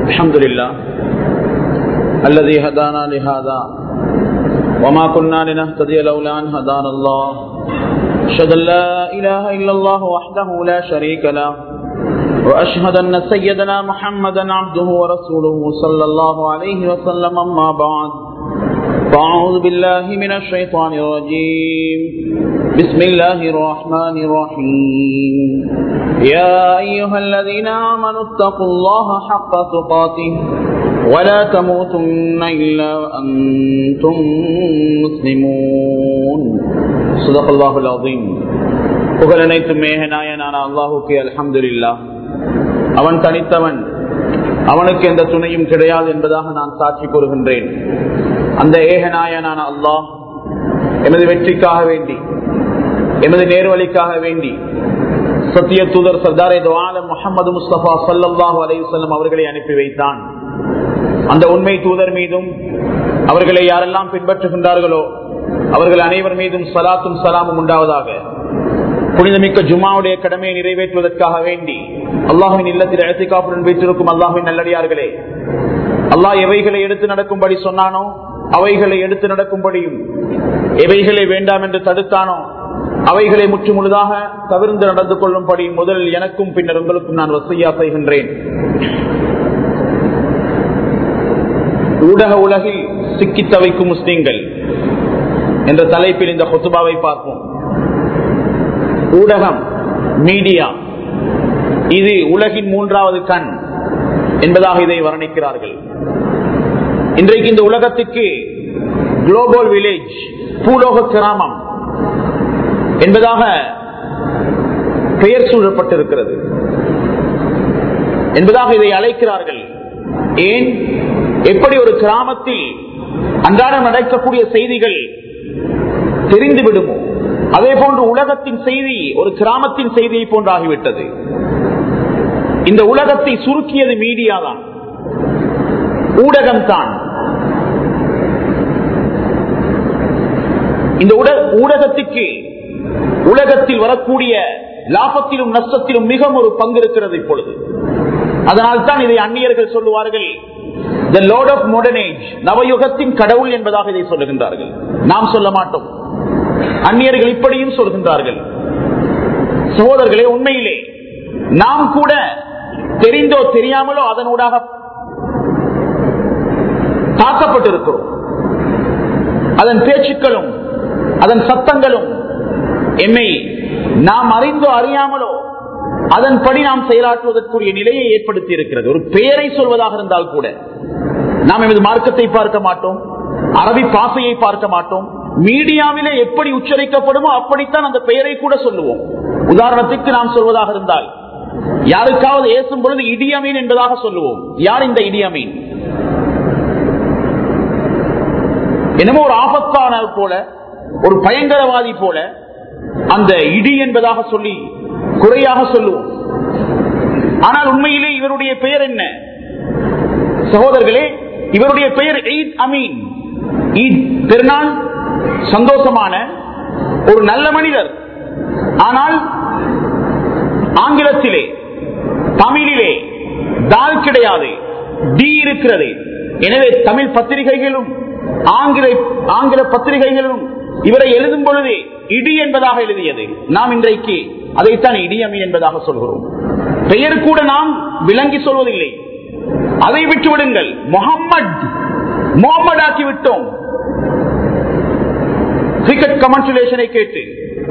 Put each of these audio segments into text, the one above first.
الحمد لله الذي هدانا لهذا وما كنا لنهتدي لولا أن هدانا الله أشهد أن لا إله إلا الله وحده لا شريك له وأشهد أن سيدنا محمدا عبده ورسوله صلى الله عليه وسلم أما بعد فأعوذ بالله من الشيطان الرجيم بسم الله الرحمن الرحيم يا أيها الذين آمنوا اتقوا الله حق تقاته ولا تموتن إلا وأنتم مسلمون صدق الله العظيم புகழ் அனைத்தும் மேகநாயனான அல்லாஹுக்கு அல்ஹம்துலில்லா அவன் தனித்தவன் அவனுக்கு எந்த துணையும் கிடையாது என்பதாக நான் சாட்சி கூறுகின்றேன் அந்த ஏகநாயனான அல்லாஹ் எமது வெற்றிக்காக வேண்டி எமது நேர்வழிக்காக வேண்டி சத்திய தூதர் சர்தாரே துவாலம் முகமது முஸ்தபா சல்லாஹூ அலையுசல்லம் அவர்களை அனுப்பி வைத்தான் அந்த உண்மை தூதர் மீதும் அவர்களை யாரெல்லாம் பின்பற்றுகின்றார்களோ அவர்கள் அனைவர் மீதும் சலாத்தும் சலாமும் உண்டாவதாக புனிதமிக்க ஜுமாவுடைய கடமையை நிறைவேற்றுவதற்காக வேண்டி அல்லாஹின் இல்லத்தில் எழுத்துக்காப்புடன் வீட்டிருக்கும் அல்லாஹின் நல்லடியார்களே அல்லாஹ் எவைகளை எடுத்து நடக்கும்படி சொன்னானோ அவைகளை எடுத்து நடக்கும்படியும் எவைகளை வேண்டாம் என்று தடுத்தானோ அவைகளை முற்று முழுதாக தவிர்த்து நடந்து கொள்ளும்படி முதலில் எனக்கும் பின்னர் உங்களுக்கும் நான் வசையா செய்கின்றேன் ஊடக உலகில் சிக்கி தவைக்கும் முஸ்லீம்கள் என்ற தலைப்பில் இந்த கொத்துபாவை பார்ப்போம் ஊடகம் மீடியா இது உலகின் மூன்றாவது கண் என்பதாக இதை வர்ணிக்கிறார்கள் இன்றைக்கு இந்த உலகத்துக்கு குளோபல் வில்லேஜ் பூலோக கிராமம் என்பதாக பெயர் சூழப்பட்டிருக்கிறது என்பதாக இதை அழைக்கிறார்கள் ஏன் எப்படி ஒரு கிராமத்தில் அன்றாடம் நடக்கக்கூடிய செய்திகள் தெரிந்து விடுமோ அதே போன்று உலகத்தின் செய்தி ஒரு கிராமத்தின் செய்தியை போன்றாகிவிட்டது இந்த உலகத்தை சுருக்கியது மீடியா தான் ஊடகம் தான் இந்த ஊடகத்துக்கு உலகத்தில் வரக்கூடிய லாபத்திலும் நஷ்டத்திலும் மிக ஒரு பங்கு இருக்கிறது இப்பொழுது அதனால் தான் இதை அந்நியர்கள் சொல்லுவார்கள் the lord of modern age நவயுகத்தின் கடவுள் என்பதாக இதை சொல்லுகின்றார்கள் நாம் சொல்ல மாட்டோம் அந்நியர்கள் இப்படியும் சொல்கின்றார்கள் சகோதரர்களே உண்மையிலே நாம் கூட தெரிந்தோ தெரியாமலோ அதனூடாக தாக்கப்பட்டிருக்கிறோம் அதன் பேச்சுக்களும் அதன் சத்தங்களும் எம்மை நாம் அறிந்தோ அறியாமலோ அதன்படி நாம் செயலாற்றுவதற்குரிய நிலையை ஏற்படுத்தி இருக்கிறது ஒரு பெயரை சொல்வதாக இருந்தால் கூட நாம் எமது மார்க்கத்தை பார்க்க மாட்டோம் அரபி பாசையை பார்க்க மாட்டோம் மீடியாவிலே எப்படி உச்சரிக்கப்படுமோ அப்படித்தான் அந்த பெயரை கூட சொல்லுவோம் உதாரணத்துக்கு நாம் சொல்வதாக இருந்தால் யாருக்காவது ஏசும் பொழுது இடியமீன் என்பதாக சொல்லுவோம் யார் இந்த இடியமீன் என்னமோ ஒரு ஆபத்தான போல ஒரு பயங்கரவாதி போல அந்த இடி என்பதாக சொல்லி குறையாக சொல்லுவோம் ஆனால் உண்மையிலே இவருடைய பெயர் என்ன சகோதரர்களே இவருடைய பெயர் ஈத் அமீன் ஈத் பெருநாள் சந்தோஷமான ஒரு நல்ல மனிதர் ஆனால் ஆங்கிலத்திலே தமிழிலே தால் கிடையாது டி இருக்கிறது எனவே தமிழ் பத்திரிகைகளும் ஆங்கில ஆங்கில பத்திரிகைகளும் இவரை எழுதும் பொழுது இடி என்பதாக எழுதியது நாம் இன்றைக்கு அதைத்தான் இடியமி என்பதாக சொல்கிறோம் பெயர் கூட நாம் விளங்கி சொல்வதில்லை அதை விட்டு விடுங்கள் முகம்மது முகம்மது ஆக்கி விட்டோம் கிரிக்கெட் கமன்சுலேஷனை கேட்டு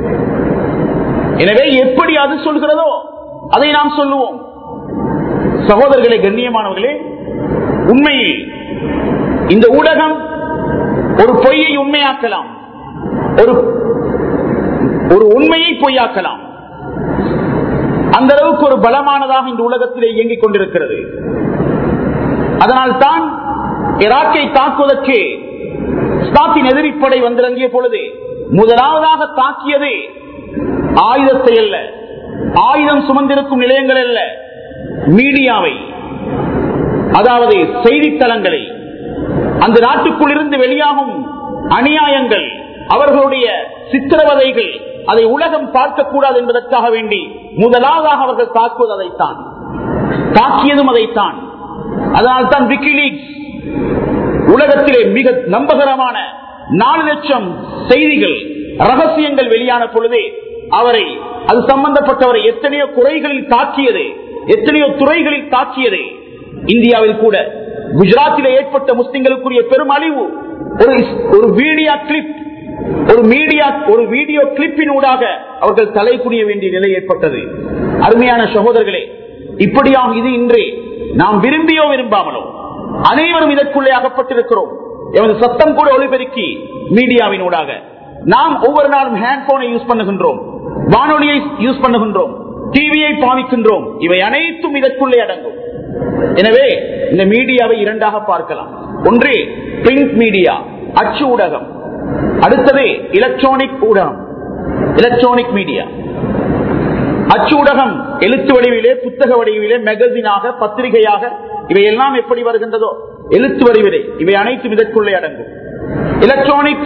எனவே எப்படி அது சொல்கிறதோ அதை நாம் சொல்லுவோம் சகோதரர்களே கண்ணியமானவர்களே உண்மையில் இந்த ஊடகம் ஒரு பொய்யை உண்மையாக்கலாம் ஒரு ஒரு உண்மையை பொய்யாக்கலாம் அந்த அளவுக்கு ஒரு பலமானதாக இந்த உலகத்திலே இயங்கிக் கொண்டிருக்கிறது அதனால் தான் ஈராக்கை தாக்குவதற்கு ஸ்டாத்தின் எதிரிப்படை வந்திறங்கிய பொழுது முதலாவதாக தாக்கியது ஆயுதத்தை அல்ல ஆயுதம் சுமந்திருக்கும் நிலையங்கள் அல்ல மீடியாவை அதாவது செய்தித்தளங்களை அந்த நாட்டுக்குள் இருந்து வெளியாகும் அநியாயங்கள் அவர்களுடைய சித்திரவதைகள் அதை உலகம் பார்க்கக்கூடாது என்பதற்காக வேண்டி முதலாவதாக அவர்கள் தாக்குவது அதைத்தான் தாக்கியதும் அதைத்தான் அதனால்தான் விக்கிலீக்ஸ் உலகத்திலே மிக நம்பகரமான நாலு லட்சம் செய்திகள் ரகசியங்கள் வெளியான பொழுதே அவரை அது சம்பந்தப்பட்டவரை எத்தனையோ குறைகளில் தாக்கியது எத்தனையோ துறைகளில் தாக்கியது இந்தியாவில் கூட குஜராத்திலே ஏற்பட்ட முஸ்லிம்களுக்குரிய பெரும் அழிவு ஒரு ஒரு வீடியோ கிளிப் ஒரு மீடியா ஒரு வீடியோ கிளிப்பின் ஊடாக அவர்கள் தலை புரிய வேண்டிய நிலை ஏற்பட்டது அருமையான சகோதரர்களே இப்படியாக இது இன்றே நாம் விரும்பியோ விரும்பாமலோ அனைவரும் இதற்குள்ளே அகப்பட்டிருக்கிறோம் எமது சத்தம் கூட ஒளிபெருக்கி மீடியாவின் ஊடாக நாம் ஒவ்வொரு நாளும் ஹேண்ட் போனை யூஸ் பண்ணுகின்றோம் வானொலியை யூஸ் பண்ணுகின்றோம் டிவியை பாவிக்கின்றோம் இவை அனைத்தும் இதற்குள்ளே அடங்கும் எனவே இந்த மீடியாவை இரண்டாக பார்க்கலாம் ஒன்று பிரிண்ட் மீடியா அச்சு ஊடகம் அடுத்தது எலக்ட்ரானிக் ஊடகம் எலக்ட்ரானிக் மீடியா அச்சு ஊடகம் எழுத்து வடிவிலே புத்தக வடிவிலே மேகசினாக பத்திரிகையாக இவை எல்லாம் எப்படி வருகின்றதோ எழுத்து வடிவிலே இவை அனைத்தும் இதற்குள்ளே அடங்கும் எலக்ட்ரானிக்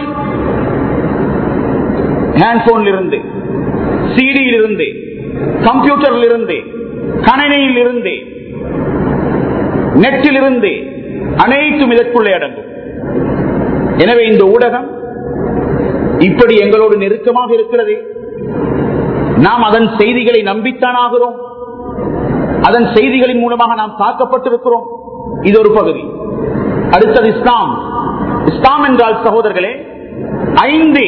ஹேண்ட்போன்ல இருந்து சிடியில் இருந்து கம்ப்யூட்டரில் இருந்து கணினியில் இருந்து நெட்டில் இருந்து அனைத்தும் இதற்குள்ளே அடங்கும் எனவே இந்த ஊடகம் இப்படி எங்களோடு நெருக்கமாக இருக்கிறது நாம் அதன் செய்திகளை நம்பித்தான் ஆகிறோம் அதன் செய்திகளின் மூலமாக நாம் தாக்கப்பட்டிருக்கிறோம் இது ஒரு பகுதி அடுத்தது இஸ்லாம் இஸ்லாம் என்றால் சகோதரர்களே ஐந்து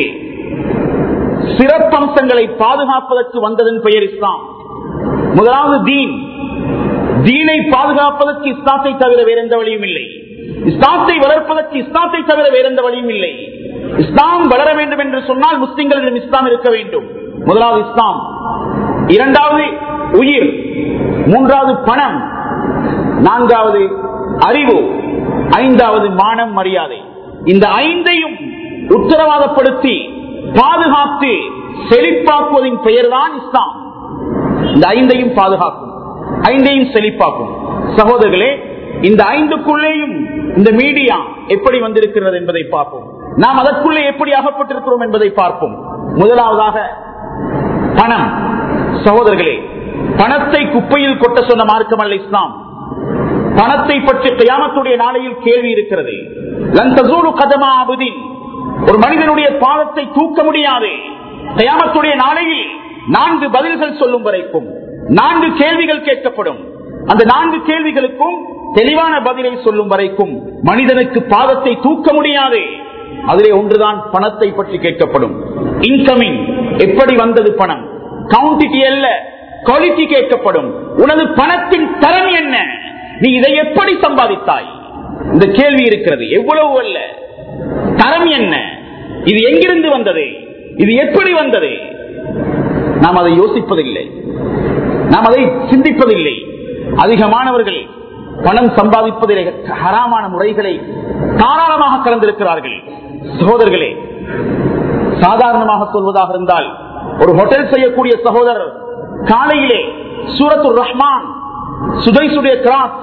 சிறப்பம்சங்களை பாதுகாப்பதற்கு வந்ததன் பெயர் இஸ்லாம் முதலாவது தீன் தீனை பாதுகாப்பதற்கு இஸ்லாத்தை தவிர வேற எந்த வழியும் இல்லை இஸ்லாத்தை வளர்ப்பதற்கு இஸ்லாத்தை தவிர வேற எந்த வழியும் இல்லை இஸ்லாம் வளர வேண்டும் என்று சொன்னால் முஸ்லிம்களிடம் இஸ்லாம் இருக்க வேண்டும் முதலாவது இஸ்லாம் இரண்டாவது உயிர் மூன்றாவது பணம் நான்காவது அறிவு ஐந்தாவது மானம் மரியாதை இந்த ஐந்தையும் உத்தரவாதப்படுத்தி பாதுகாத்து செழிப்பாக்குவதின் பெயர்தான் இஸ்லாம் இந்த ஐந்தையும் பாதுகாக்கும் ஐந்தையும் செழிப்பாக்கும் சகோதரர்களே இந்த ஐந்துக்குள்ளேயும் இந்த மீடியா எப்படி வந்திருக்கிறது என்பதை பார்ப்போம் நாம் அதற்குள்ளே எப்படி அகப்பட்டிருக்கிறோம் என்பதை பார்ப்போம் முதலாவதாக பணம் சகோதரர்களே பணத்தை குப்பையில் கொட்ட சொன்ன மார்க்கம் அல்ல இஸ்லாம் பணத்தை பற்றி கயாமத்துடைய நாளையில் கேள்வி இருக்கிறது கதமா அபுதீன் ஒரு மனிதனுடைய பாதத்தை தூக்க முடியாது கயாமத்துடைய நாளையில் நான்கு பதில்கள் சொல்லும் வரைக்கும் நான்கு கேள்விகள் கேட்கப்படும் அந்த நான்கு கேள்விகளுக்கும் தெளிவான பதிலை சொல்லும் வரைக்கும் மனிதனுக்கு பாதத்தை தூக்க முடியாது அதிலே ஒன்றுதான் பணத்தை பற்றி கேட்கப்படும் இன்கமிங் எப்படி வந்தது பணம் கவுண்டிட்டி அல்ல குவாலிட்டி கேட்கப்படும் உனது பணத்தின் தரம் என்ன நீ இதை எப்படி சம்பாதித்தாய் இந்த கேள்வி இருக்கிறது எவ்வளவு அல்ல தரம் என்ன இது எங்கிருந்து வந்தது இது எப்படி வந்தது நாம் அதை யோசிப்பதில்லை நாம் அதை சிந்திப்பதில்லை அதிகமானவர்கள் பணம் சம்பாதிப்பதில் ஹராமான முறைகளை தாராளமாக கலந்திருக்கிறார்கள் சகோதரர்களே சாதாரணமாக சொல்வதாக இருந்தால் ஒரு ஹோட்டல் செய்யக்கூடிய சகோதரர் காலையிலே சூரத்துர் ரஹ்மான் சுதைசுடைய கிராஸ்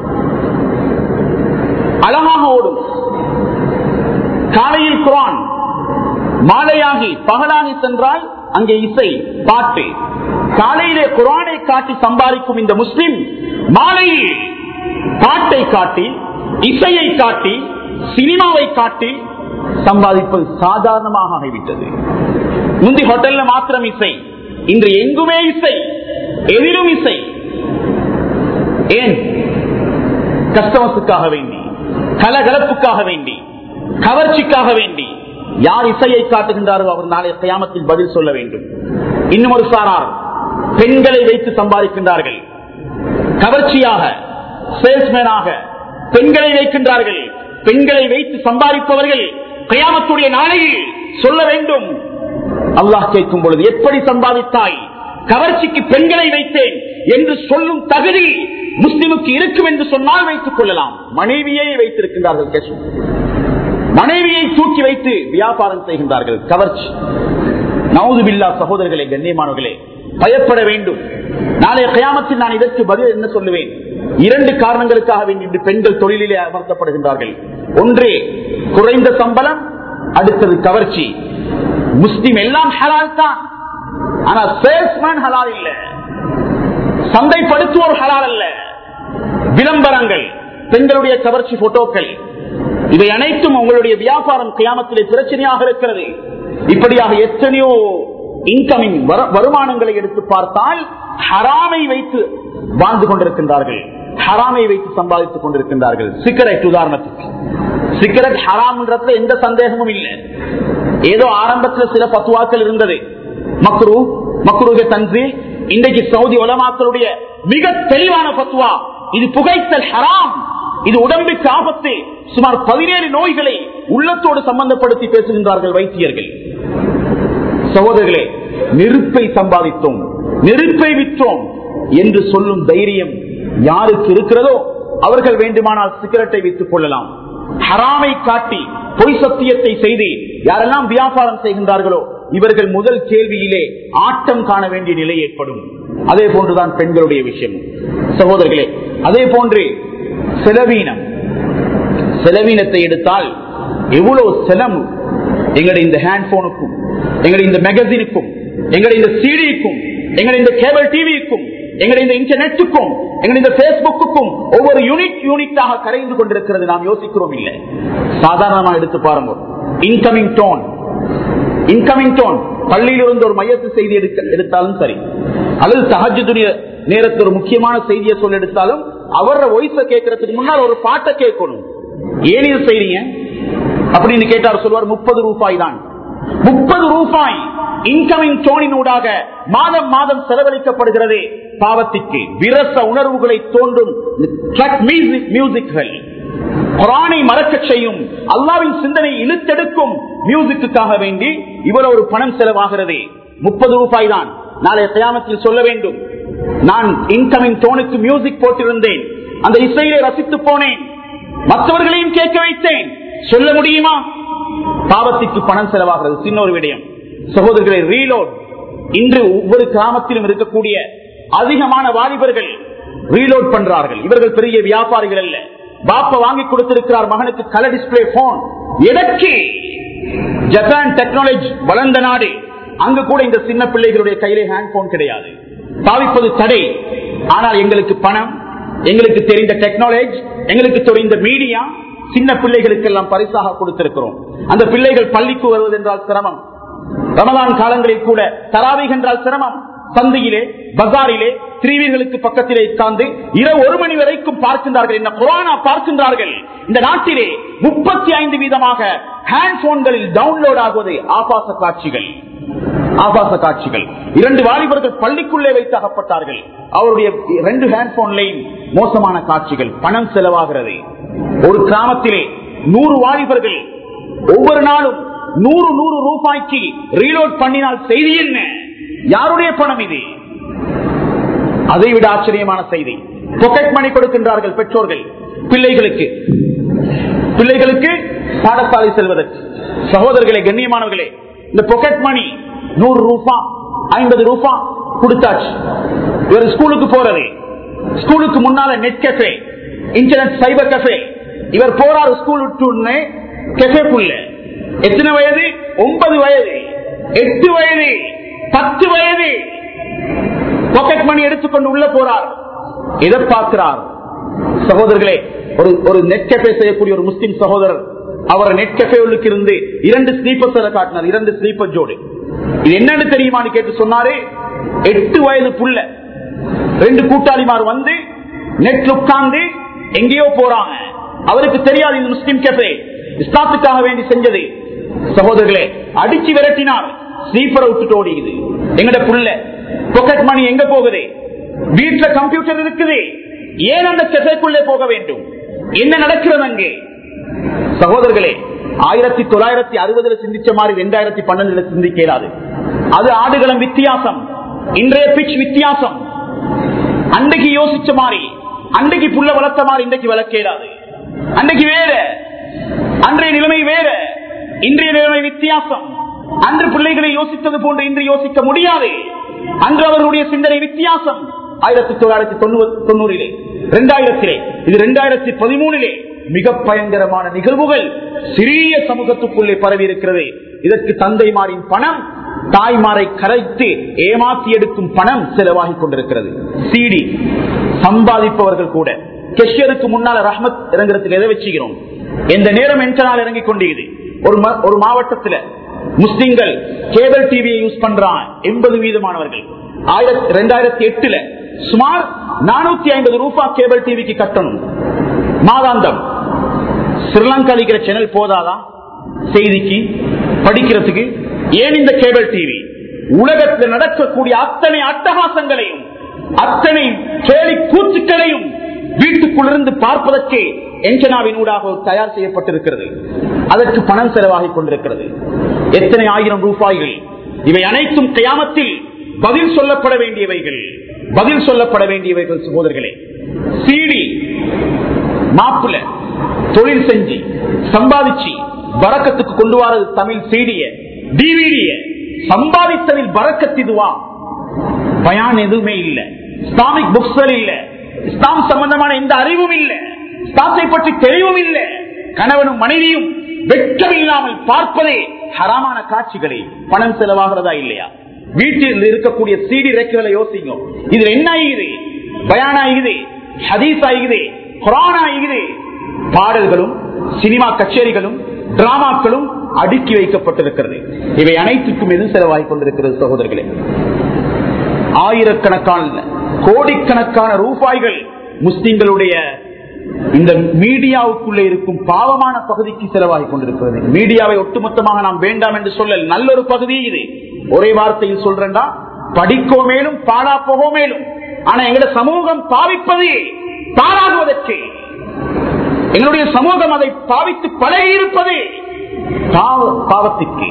அழகாக ஓடும் காலையில் குரான் மாலையாகி பகலாகி சென்றால் அங்கே இசை பாட்டு காலையிலே குரானை காட்டி சம்பாதிக்கும் இந்த முஸ்லிம் மாலையில் பாட்டை காட்டி இசையை காட்டி சினிமாவை காட்டி சம்பாதிப்பது சாதாரணமாக ஆகிவிட்டது முந்தி ஹோட்டல்ல மாத்திரம் இசை இன்று எங்குமே இசை எதிலும் இசை ஏன் கஸ்டமர்ஸுக்காக வேண்டி கலகலப்புக்காக வேண்டி கவர்ச்சிக்காக வேண்டி யார் இசையை காட்டுகின்றாரோ அவர் நாளைய கயாமத்தில் பதில் சொல்ல வேண்டும் இன்னும் ஒரு சாரார் பெண்களை வைத்து சம்பாதிக்கின்றார்கள் கவர்ச்சியாக சேல்ஸ்மேனாக பெண்களை வைக்கின்றார்கள் பெண்களை வைத்து சம்பாதிப்பவர்கள் கயாமத்துடைய நாளையில் சொல்ல வேண்டும் அல்லாஹ் கேட்கும் பொழுது எப்படி சம்பாதித்தாய் கவர்ச்சிக்கு பெண்களை வைத்தேன் என்று சொல்லும் தகுதி முஸ்லிமுக்கு இருக்கும் என்று சொன்னால் வைத்துக் கொள்ளலாம் மனைவியை வைத்திருக்கின்றார்கள் கேசு மனைவியை தூக்கி வைத்து வியாபாரம் செய்கின்றார்கள் கவர்ச்சி நவுது பில்லா சகோதரர்களே கண்ணியமானவர்களே பயப்பட வேண்டும் நாளைய கயாமத்தில் நான் இதற்கு பதில் என்ன சொல்லுவேன் இரண்டு காரணங்களுக்காக வேண்டி இன்று பெண்கள் தொழிலிலே அமர்த்தப்படுகின்றார்கள் ஒன்று குறைந்த சம்பளம் அடுத்தது கவர்ச்சி முஸ்லிம் எல்லாம் ஹலால் தான் ஆனா சேல்ஸ்மேன் ஹலால் இல்ல சந்தைப்படுத்துவோர் ஹலால் அல்ல விளம்பரங்கள் பெண்களுடைய கவர்ச்சி போட்டோக்கள் இவை அனைத்தும் உங்களுடைய வியாபாரம் கியாமத்திலே பிரச்சனையாக இருக்கிறது இப்படியாக எத்தனையோ இன்கமிங் வருமானங்களை எடுத்து பார்த்தால் ஹராமை வைத்து வாழ்ந்து கொண்டிருக்கின்றார்கள் ஹராமை வைத்து சம்பாதித்துக் கொண்டிருக்கின்றார்கள் சிகரெட் உதாரணத்துக்கு சிகரெட் ஹராம்ன்றதுல எந்த சந்தேகமும் இல்லை ஏதோ ஆரம்பத்தில் சில பத்துவாக்கள் இருந்தது மக்ரு மக்ருக தன்சி இன்றைக்கு சவுதி உலமாக்களுடைய மிக தெளிவான பத்துவா இது புகைத்தல் ஹராம் இது உடம்புக்கு ஆபத்து சுமார் பதினேழு நோய்களை உள்ளத்தோடு சம்பந்தப்படுத்தி பேசுகின்றார்கள் வைத்தியர்கள் சகோதரர்களே நெருப்பை சம்பாதித்தோம் நெருப்பை விற்றோம் என்று சொல்லும் தைரியம் யாருக்கு இருக்கிறதோ அவர்கள் வேண்டுமானால் சிகரெட்டை வித்துக் கொள்ளலாம் ஹராமை காட்டி பொய் சத்தியத்தை செய்து யாரெல்லாம் வியாபாரம் செய்கின்றார்களோ இவர்கள் முதல் கேள்வியிலே ஆட்டம் காண வேண்டிய நிலை ஏற்படும் அதே போன்றுதான் பெண்களுடைய விஷயம் சகோதரர்களே அதே போன்று செலவீனம் செலவீனத்தை எடுத்தால் எவ்வளவு செலம் எங்களுடைய இந்த ஹேண்ட்போனுக்கும் எங்களுடைய இந்த மேகசினுக்கும் எங்களுடைய இந்த சீடிக்கும் எங்களுடைய இந்த கேபிள் டிவிக்கும் எங்களுடைய இந்த இன்டர்நெட்டுக்கும் எங்களுடைய இந்த பேஸ்புக்கும் ஒவ்வொரு யூனிட் யூனிட்டாக கரைந்து கொண்டிருக்கிறது நாம் யோசிக்கிறோம் இல்லை சாதாரணமா எடுத்து பாருங்க இன்கமிங் டோன் இன்கமிங் டோன் பள்ளியில் இருந்து ஒரு மையத்து செய்தி எடுக்க எடுத்தாலும் சரி அல்லது சஹஜத்துடைய நேரத்தில் ஒரு முக்கியமான செய்தியை சொல்ல எடுத்தாலும் அவர வயச கேட்கறதுக்கு முன்னால் ஒரு பாட்டை கேட்கணும் ஏன் இது செய்றீங்க அப்படின்னு கேட்டார் சொல்வார் முப்பது ரூபாய் தான் முப்பது ரூபாய் இன்கமிங் டோனினூடாக மாதம் மாதம் செலவழிக்கப்படுகிறது பாவத்திற்கு விரச உணர்வுகளை தோன்றும் மியூசிக்கள் குரானை மறக்க செய்யும் அல்லாவின் சிந்தனை இழுத்தெடுக்கும் மியூசிக்குக்காக வேண்டி இவ்வளவு ஒரு பணம் செலவாகிறது முப்பது ரூபாய் தான் நாளைய தயாமத்தில் சொல்ல வேண்டும் நான் இன்கமிங் டோனுக்கு மியூசிக் போட்டிருந்தேன் அந்த இசையிலே ரசித்து போனேன் மற்றவர்களையும் கேட்க வைத்தேன் சொல்ல முடியுமா பாவத்திற்கு பணம் செலவாகிறது சின்ன ஒரு விடயம் சகோதரர்களை ரீலோட் இன்று ஒவ்வொரு கிராமத்திலும் இருக்கக்கூடிய அதிகமான வாலிபர்கள் ரீலோட் பண்றார்கள் இவர்கள் பெரிய வியாபாரிகள் அல்ல பாப்ப வாங்கி கொடுத்திருக்கிறார் மகனுக்கு கலர் டிஸ்பிளே போன் எதற்கு ஜப்பான் டெக்னாலஜி வளர்ந்த நாடு அங்கு கூட இந்த சின்ன பிள்ளைகளுடைய கையிலே ஹேண்ட் போன் கிடையாது பாவிப்பது தடை ஆனால் எங்களுக்கு பணம் எங்களுக்கு தெரிந்த டெக்னாலஜி எங்களுக்கு தெரிந்த மீடியா சின்ன பிள்ளைகளுக்கு எல்லாம் பரிசாக கொடுத்திருக்கிறோம் அந்த பிள்ளைகள் பள்ளிக்கு வருவது என்றால் சிரமம் ரமதான் காலங்களில் கூட தராவிக் என்றால் சிரமம் சந்தையிலே பஜாரிலே திரிவீர்களுக்கு பக்கத்திலே உட்கார்ந்து இரவு ஒரு மணி வரைக்கும் பார்க்கின்றார்கள் என்ன கொரோனா பார்க்கின்றார்கள் இந்த நாட்டிலே முப்பத்தி ஐந்து வீதமாக ஹேண்ட் போன்களில் டவுன்லோட் ஆகுவது ஆபாச காட்சிகள் ஆபாச காட்சிகள் இரண்டு வாலிபர்கள் பள்ளிக்குள்ளே வைத்து அகப்பட்டார்கள் அவருடைய ரெண்டு ஹேண்ட் போன்லையும் மோசமான காட்சிகள் பணம் செலவாகிறது ஒரு கிராமத்திலே நூறு வாலிபர்கள் ஒவ்வொரு நாளும் நூறு நூறு ரூபாய்க்கு ரீலோட் பண்ணினால் செய்தி என்ன யாருடைய பணம் இது அதை விட ஆச்சரியமான செய்தி பொக்கெட் மணி கொடுக்கின்றார்கள் பெற்றோர்கள் பிள்ளைகளுக்கு பிள்ளைகளுக்கு பாடசாலை செல்வதற்கு சகோதரர்களே கண்ணியமானவர்களே இந்த பொக்கெட் மணி நூறு ரூபா ஐம்பது ரூபா கொடுத்தாச்சு இவர் ஸ்கூலுக்கு போறது ஸ்கூலுக்கு முன்னால net cafe internet cyber cafe இவர் போறாரு ஸ்கூல் விட்டு கெஃபேக்குள்ள எத்தனை வயது ஒன்பது வயது எட்டு வயது பத்து வயது பாக்கெட் மணி எடுத்துக்கொண்டு உள்ள போறார் எதை பார்க்கிறார் சகோதரர்களே ஒரு ஒரு நெட் கஃபே செய்யக்கூடிய ஒரு முஸ்லிம் சகோதரர் அவர் நெட் கஃபே உள்ளுக்கு இருந்து இரண்டு ஸ்லீப்பர் காட்டினார் இரண்டு ஸ்லீப்பர் ஜோடு இது என்னன்னு தெரியுமான்னு கேட்டு சொன்னாரு எட்டு வயது புள்ள ரெண்டு கூட்டாளிமார் வந்து நெட்ல உட்கார்ந்து எங்கேயோ போறாங்க அவருக்கு தெரியாது இது முஸ்லிம் கஃபே இஸ்லாத்துக்காக வேண்டி செஞ்சது சகோதரர்களே அடிச்சு விரட்டினார் ஸ்லீப்பரை விட்டுட்டு ஓடிக்குது எங்கட புள்ள பாக்கெட் மணி எங்க போகுது வீட்டுல கம்ப்யூட்டர் இருக்குது ஏன் அந்த கெஃபேக்குள்ளே போக வேண்டும் என்ன நடக்கிறது அங்கே சகோதரர்களே ஆயிரத்தி தொள்ளாயிரத்தி அறுபதுல சிந்திச்ச மாதிரி ரெண்டாயிரத்தி பன்னெண்டுல சிந்திக்க இயலாது அது ஆடுகளம் வித்தியாசம் இன்றைய பிச் வித்தியாசம் அன்றைக்கு யோசிச்ச மாதிரி அன்றைக்கு புள்ள வளர்த்த மாதிரி இன்றைக்கு வளர்க்க இயலாது அன்றைக்கு வேற அன்றைய நிலைமை வேற இன்றைய நிலைமை வித்தியாசம் அன்று பிள்ளைகளை யோசித்தது போன்று இன்று யோசிக்க முடியாது அன்று அவர்களுடைய சிந்தனை வித்தியாசம் ஆயிரத்தி தொள்ளாயிரத்தி தொண்ணூறிலே இரண்டாயிரத்திலே இது இரண்டாயிரத்தி பதிமூணிலே மிக பயங்கரமான நிகழ்வுகள் சிறிய சமூகத்துக்குள்ளே பரவி இருக்கிறது இதற்கு தந்தைமாரின் பணம் தாய்மாரை கரைத்து ஏமாற்றி எடுக்கும் பணம் செலவாகி கொண்டிருக்கிறது சிடி சம்பாதிப்பவர்கள் கூட கெஷியருக்கு முன்னால ரஹ்மத் இறங்குறதுக்கு எதை வச்சுக்கிறோம் எந்த நேரம் என்னால் இறங்கிக் கொண்டீது ஒரு ம- ஒரு மாவட்டத்துல முஸ்லிம்கள் கேபிள் டிவியை யூஸ் பண்றான் எண்பது வீதமானவர்கள் ஆயிரத்தி ரெண்டாயிரத்தி எட்டுல சுமார் நானூத்தி ஐம்பது ரூபா கேபிள் டிவிக்கு கட்டணும் மாதாந்தம் ஸ்ரீலங்கா இருக்கிற சேனல் போதாதா செய்திக்கு படிக்கிறதுக்கு ஏன் இந்த கேபிள் டிவி உலகத்தில் நடக்கக்கூடிய அத்தனை அட்டகாசங்களையும் அத்தனை கேலி கூத்துக்களையும் வீட்டுக்குள்ளிருந்து பார்ப்பதற்கே என்ஜனாவின் ஊடாக தயார் செய்யப்பட்டிருக்கிறது அதற்கு பணம் செலவாகிக் கொண்டிருக்கிறது எத்தனை ஆயிரம் ரூபாய்கள் இவை அனைத்தும் கயாமத்தில் பதில் சொல்லப்பட வேண்டியவைகள் பதில் சொல்லப்பட வேண்டியவைகள் சகோதரர்களே சிடி மாப்பிள்ள தொழில் செஞ்சு சம்பாதிச்சு பறக்கத்துக்கு கொண்டு வரது தமிழ் சீடிய டிவிடிய சம்பாதித்ததில் பறக்கத்திதுவா பயான் எதுவுமே இல்ல இஸ்லாமிக் புக்ஸ்கள் இல்ல இஸ்லாம் சம்பந்தமான எந்த அறிவும் இல்ல இஸ்லாத்தை பற்றி தெளிவும் இல்ல கணவனும் மனைவியும் வெட்கம் இல்லாமல் பார்ப்பதே ஹராமான காட்சிகளை பணம் செலவாகிறதா இல்லையா வீட்டில் இருக்கக்கூடிய சீடி ரெக்குகளை யோசிங்க இதுல என்ன ஆகுது பயான் ஆகுது ஹதீஸ் ஆகுது குரான் ஆகுது பாடல்களும் சினிமா கச்சேரிகளும் டிராமாக்களும் அடுக்கி வைக்கப்பட்டிருக்கிறது இவை அனைத்துக்கும் எது செலவாகிக் கொண்டிருக்கிறது சகோதரர்களே ஆயிரக்கணக்கான கோடிக்கணக்கான ரூபாய்கள் முஸ்லிம்களுடைய இந்த மீடியாவுக்குள்ளே இருக்கும் பாவமான பகுதிக்கு செலவாகி கொண்டிருக்கிறது மீடியாவை ஒட்டுமொத்தமாக நாம் வேண்டாம் என்று சொல்ல நல்ல ஒரு பகுதி இது ஒரே வார்த்தையில் சொல்றேன்டா படிக்கோ மேலும் பாடா போகோ மேலும் ஆனா எங்கட சமூகம் பாவிப்பது பாராகுவதற்கு எங்களுடைய சமூகம் அதை பாவித்து பழகி இருப்பது பாவ- பாவத்திற்கு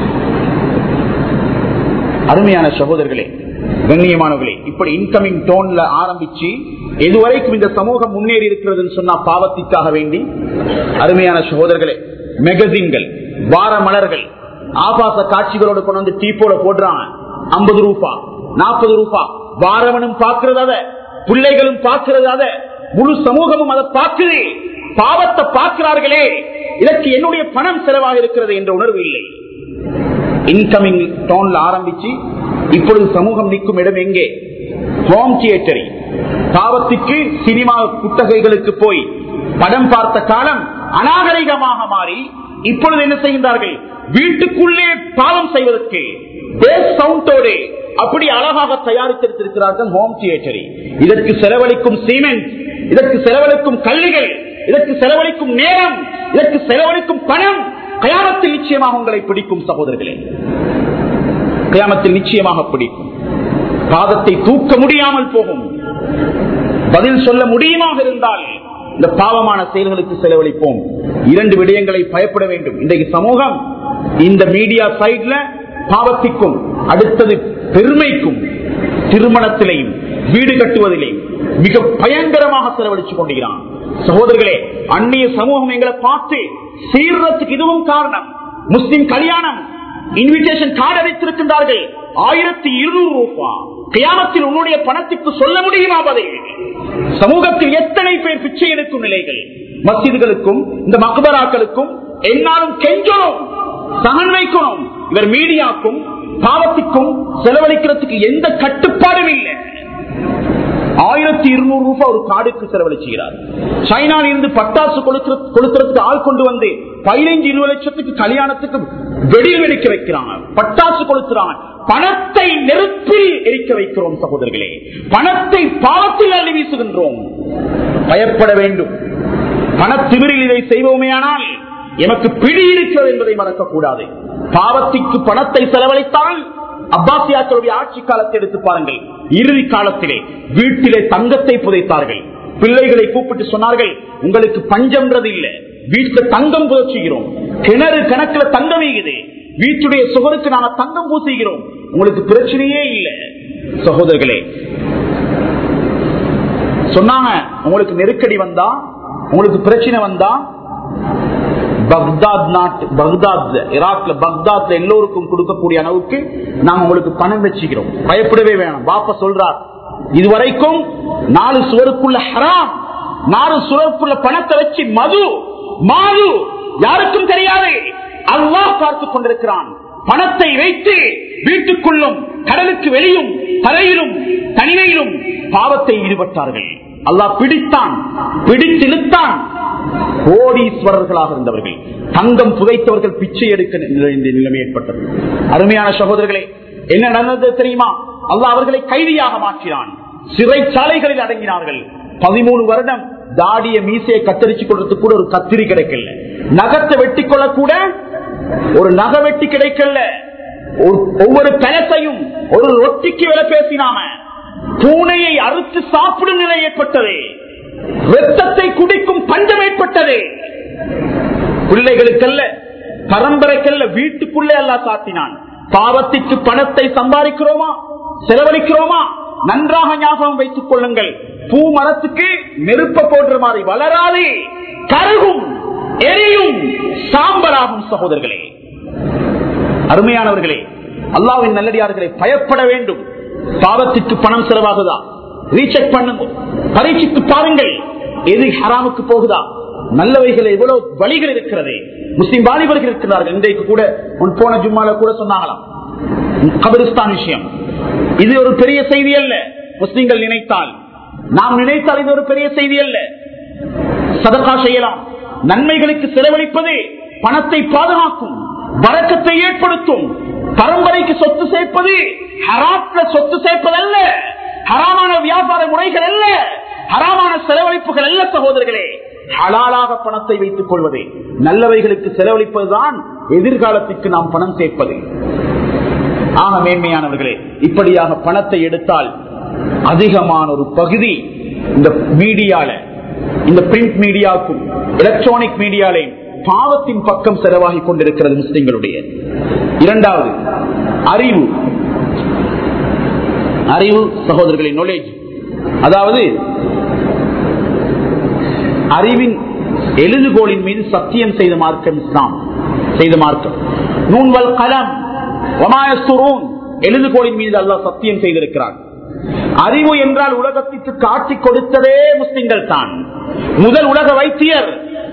அருமையான சகோதரர்களே கண்ணியமானவர்களே இப்படி இன்கமிங் டோன்ல ஆரம்பிச்சு எதுவரைக்கும் இந்த சமூகம் முன்னேறி இருக்கிறதுன்னு சொன்னா பாவத்திற்காக வேண்டி அருமையான சகோதரர்களே மெகசின்கள் வார மலர்கள் ஆபாச காட்சிகளோடு கொண்டு வந்து டீப்போல போடுறாங்க ஐம்பது ரூபா நாற்பது ரூபா வாரவனும் பார்க்கிறது அத பிள்ளைகளும் பார்க்கிறது அத முழு சமூகமும் அதை பார்க்குது பாவத்தை பார்க்கிறார்களே இதற்கு என்னுடைய பணம் செலவாக இருக்கிறது என்ற உணர்வு இல்லை இன்கமிங் டோன்ல ஆரம்பிச்சு இப்பொழுது சமூகம் நிற்கும் இடம் எங்கே ஹோம் தியேட்டரி பாவத்துக்கு சினிமா குத்தகைகளுக்கு போய் படம் பார்த்த காலம் அநாகரிகமாக மாறி இப்பொழுது என்ன செய்கின்றார்கள் வீட்டுக்குள்ளே பாவம் செய்வதற்கு பேஸ் சவுண்டோடு அப்படி அழகாக தயாரித்திருக்கிறார்கள் ஹோம் தியேட்டரி இதற்கு செலவழிக்கும் சீமெண்ட் இதற்கு செலவழிக்கும் கல்லிகள் இதற்கு செலவழிக்கும் நேரம் இதற்கு செலவழிக்கும் பணம் கயாமத்தில் நிச்சயமாக உங்களை பிடிக்கும் சகோதரர்களே கயாமத்தில் நிச்சயமாக பிடிக்கும் பாதத்தை தூக்க முடியாமல் போகும் பதில் சொல்ல முடியுமாக இருந்தால் இந்த பாவமான செயல்களுக்கு செலவழிப்போம் இரண்டு விடயங்களை பயப்பட வேண்டும் இன்றைக்கு சமூகம் இந்த மீடியா சைட்ல பாவத்திற்கும் அடுத்தது பெருமைக்கும் திருமணத்திலையும் வீடு கட்டுவதிலையும் மிக பயங்கரமாக செலவழித்துக் கொண்டிருக்கிறான் சகோதரர்களே அந்நிய சமூகம் எங்களை பார்த்து சீர்றதுக்கு இதுவும் காரணம் முஸ்லிம் கல்யாணம் இன்விடேஷன் கார்டு அளித்திருக்கின்றார்கள் ஆயிரத்தி இருநூறு ரூபாய் கியாமத்தில் உன்னுடைய பணத்துக்கு சொல்ல முடியுமா பதில் சமூகத்தில் எத்தனை பேர் பிச்சை எடுக்கும் நிலைகள் மசிதுகளுக்கும் இந்த மக்பராக்களுக்கும் என்னாலும் கெஞ்சணும் சகன் வைக்கணும் இவர் மீடியாக்கும் பாவத்திற்கும் செலவழிக்கிறதுக்கு எந்த கட்டுப்பாடும் இல்லை ஆயிரத்தி இருநூறு ரூபாய் ஒரு காடுக்கு செலவழிச்சுகிறார் சைனால இருந்து பட்டாசு கொளுத்துற- கொளுத்துறதுக்கு ஆள் கொண்டு வந்து பதினைஞ்சு இருபது லட்சத்துக்கு கல்யாணத்துக்கு வெடியில் வெடிக்க வைக்கிறாங்க பட்டாசு கொளுத்துறாங்க பணத்தை நெருப்பில் எரிக்க வைக்கிறோம் சகோதரர்களே பணத்தை பாவத்தில் அள்ளி வீசுகின்றோம் பயப்பட வேண்டும் பணத்திமிரில் இதை செய்வோமேயானால் எமக்கு பிடி இருக்கிறது என்பதை மறக்கக்கூடாது பாவத்திற்கு பணத்தை செலவழித்தால் அப்பாசியாக்களுடைய ஆட்சி காலத்தை எடுத்து பாருங்கள் இறுதி காலத்திலே வீட்டிலே தங்கத்தை புதைத்தார்கள் பிள்ளைகளை கூப்பிட்டு சொன்னார்கள் உங்களுக்கு பஞ்சம்ன்றது இல்ல வீட்டுல தங்கம் புதைச்சுகிறோம் கிணறு கணக்குல தங்கம் வீகுது வீட்டுடைய சுகருக்கு நாங்க தங்கம் பூசுகிறோம் உங்களுக்கு பிரச்சனையே இல்லை சகோதரர்களே சொன்னாங்க உங்களுக்கு நெருக்கடி வந்தா உங்களுக்கு பிரச்சனை வந்தா பக்தாத் நாட்டு பக்தாத்ல ஈராக்ல பக்தாத்ல எல்லோருக்கும் கொடுக்கக்கூடிய அளவுக்கு நாங்க உங்களுக்கு பணம் வச்சுக்கிறோம் பயப்படவே வேணாம் பாப்பா சொல்றார் இதுவரைக்கும் நாலு சுவருக்குள்ள ஹராம் நாலு சுவருக்குள்ள பணத்தை வச்சு மது மாது யாருக்கும் தெரியாது அல்லாஹ் பார்த்து கொண்டிருக்கிறான் பணத்தை வைத்து வீட்டுக்குள்ளும் கடலுக்கு வெளியும் தரையிலும் தனிமையிலும் பாவத்தை ஈடுபட்டார்கள் அல்லாஹ் பிடித்தான் பிடித்திழுத்தான் கோடீஸ்வரர்களாக இருந்தவர்கள் தங்கம் புதைத்தவர்கள் பிச்சை எடுக்க வேண்டிய நிலைமை ஏற்பட்டது அருமையான சகோதரர்களே என்ன நடந்தது தெரியுமா அல்லாஹ் அவர்களை கைதியாக மாற்றினான் சிறைச்சாலைகளில் அடங்கினார்கள் பதிமூணு வருடம் தாடிய மீசையை கத்தரிச்சு கொள்றதுக்கு கூட ஒரு கத்திரி கிடைக்கல நகத்தை வெட்டி கொள்ள கூட ஒரு நகை வெட்டி கிடைக்கல ஒரு- ஒவ்வொரு பழத்தையும் ஒரு ரொட்டிக்கு விலை பேசினாம பூனையை அறுத்து சாப்பிடும் நிலை ஏற்பட்டது ரத்தத்தை குடிக்கும் பஞ்சம் ஏற்பட்டது பிள்ளைகளுக்கல்ல பரம்பரைக்கல்ல வீட்டுக்குள்ளே எல்லாம் சாத்தினான் பாவத்திற்கு பணத்தை சம்பாதிக்கிறோமா செலவழிக்கிறோமா நன்றாக ஞாபகம் வைத்துக் கொள்ளுங்கள் பூ மரத்துக்கு நெருப்ப போன்ற மாதிரி வளராது கருகும் எரியும் சாம்பலாகும் சகோதரர்களே அருமையானவர்களே அல்லாவின் நல்லடியார்களை பயப்பட வேண்டும் பாவத்திற்கு பணம் செலவாகுதா ரீசெக் பண்ணுங்க பரீட்சித்து பாருங்கள் எது ஹராமுக்கு போகுதா நல்லவைகள் எவ்வளவு வழிகள் இருக்கிறது முஸ்லிம் வாலிபர்கள் இருக்கிறார்கள் இன்றைக்கு கூட முன் போன ஜும்மால கூட சொன்னாங்களாம் கபிரிஸ்தான் விஷயம் இது ஒரு பெரிய செய்தி அல்ல முஸ்லிம்கள் நினைத்தால் நாம் நினைத்தால் இது ஒரு பெரிய செய்தி அல்ல சதகா செய்யலாம் நன்மைகளுக்கு செலவழிப்பது பணத்தை பாதுகாக்கும் வழக்கத்தை ஏற்படுத்தும் பரம்பரைக்கு சொத்து சேர்ப்பது ஹராத்ல சொத்து சேர்ப்பதல்ல ஹராமான வியாபார முறைகள் அல்ல ஹராமான செலவழிப்புகள் அல்ல சகோதரர்களே ஹலாலாக பணத்தை வைத்துக் கொள்வது நல்லவைகளுக்கு செலவழிப்பதுதான் எதிர்காலத்திற்கு நாம் பணம் சேர்ப்பது ஆக மேன்மையானவர்களே இப்படியாக பணத்தை எடுத்தால் அதிகமான ஒரு பகுதி இந்த மீடியால இந்த பிரிண்ட் மீடியாவுக்கும் எலக்ட்ரானிக் மீடியாலையும் பாவத்தின் பக்கம் செலவாகி கொண்டிருக்கிறது முஸ்லிம்களுடைய இரண்டாவது அறிவு அறிவு சகோதரர்களின் knowledge அதாவது அறிவின் எழுதுகோளின் மீது சத்தியம் செய்த மார்க்கம் இஸ்லாம் செய்த மார்க்கம் நூன்வல் கலம் ஒமாயஸ்துரூன் எழுதுகோளின் மீது அல்லாஹ் சத்தியம் செய்திருக்கிறான் அறிவு என்றால் உலகத்திற்கு காட்டி கொடுத்ததே முஸ்லிம்கள் தான் முதல் உலக வைத்தியர்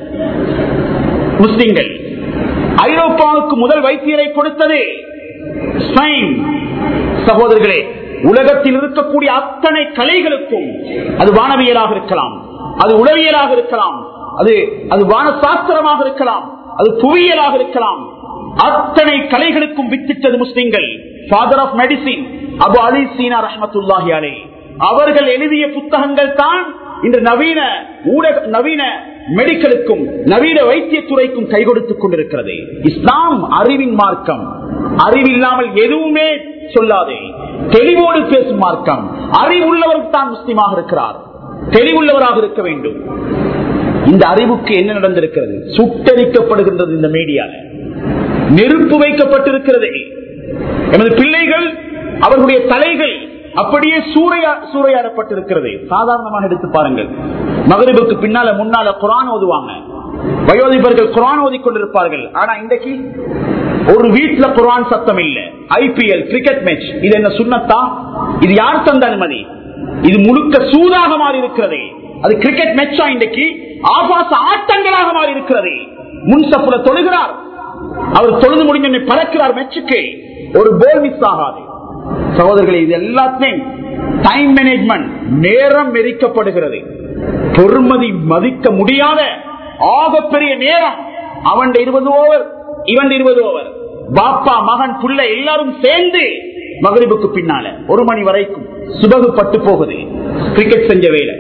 முஸ்லிம்கள் ஐரோப்பாவுக்கு முதல் வைத்தியரை கொடுத்தது ஸ்பெயின் சகோதரர்களே உலகத்தில் இருக்கக்கூடிய அத்தனை கலைகளுக்கும் அது வானவியலாக இருக்கலாம் அது உளவியலாக இருக்கலாம் அது அது வான சாஸ்திரமாக இருக்கலாம் அது புவியியலாக இருக்கலாம் அத்தனை கலைகளுக்கும் வித்திட்டது முஸ்லிம்கள் father of medicine Abu Ali Sina ரஹமத்துல்லாஹி அலை அவர்கள் எழுதிய புத்தகங்கள் தான் இன்று நவீன ஊடக நவீன மெடிக்கலுக்கும் நவீன வைத்தியத்துறைக்கும் கை கொடுத்துக் கொண்டிருக்கிறது இஸ்லாம் அறிவின் மார்க்கம் அறிவில்லாமல் எதுவுமே சொல்லாதே தெளிவோடு பேசும் மார்க்கம் அறிவுள்ளவர் தான் முஸ்லீமாக இருக்கிறார் தெளிவுள்ளவராக இருக்க வேண்டும் இந்த அறிவுக்கு என்ன நடந்திருக்கிறது சுட்டரிக்கப்படுகின்றது இந்த மீடியால நெருப்பு வைக்கப்பட்டிருக்கிறது எமது பிள்ளைகள் அவர்களுடைய தலைகள் அப்படியே சூறையா சூறையாடப்பட்டிருக்கிறது சாதாரணமாக எடுத்து பாருங்கள் மகரிபுக்கு பின்னால முன்னால குரான் ஓதுவாங்க வயோதிபர்கள் குரான் ஓதிக்கொண்டிருப்பார்கள் ஆனா இன்றைக்கு ஒரு வீட்டுல குரான் சத்தம் இல்ல ஐபிஎல் கிரிக்கெட் மேட்ச் இது என்ன சுண்ணத்தா இது யார் தந்த அனுமதி இது முழுக்க சூதாக மாறி இருக்கிறது அது கிரிக்கெட் மேட்சா இன்றைக்கு ஆபாச ஆட்டங்களாக மாறி இருக்கிறது முன்சப்புல தொழுகிறார் அவர் தொழுது முடிஞ்ச பறக்கிறார் மேட்சுக்கு ஒரு போல் மிஸ் ஆகாது சகோதரர்களே இது எல்லாத்தையும் டைம் மேனேஜ்மெண்ட் நேரம் மெரிக்கப்படுகிறது பொறுமதி மதிக்க முடியாத ஆகப்பெரிய நேரம் அவன் இருபது ஓவர் இவன் இருபது ஓவர் பாப்பா மகன் புள்ள எல்லாரும் சேர்ந்து மகரிபுக்கு பின்னால ஒரு மணி வரைக்கும் சுபகு பட்டு போகுது கிரிக்கெட் செஞ்ச வேலை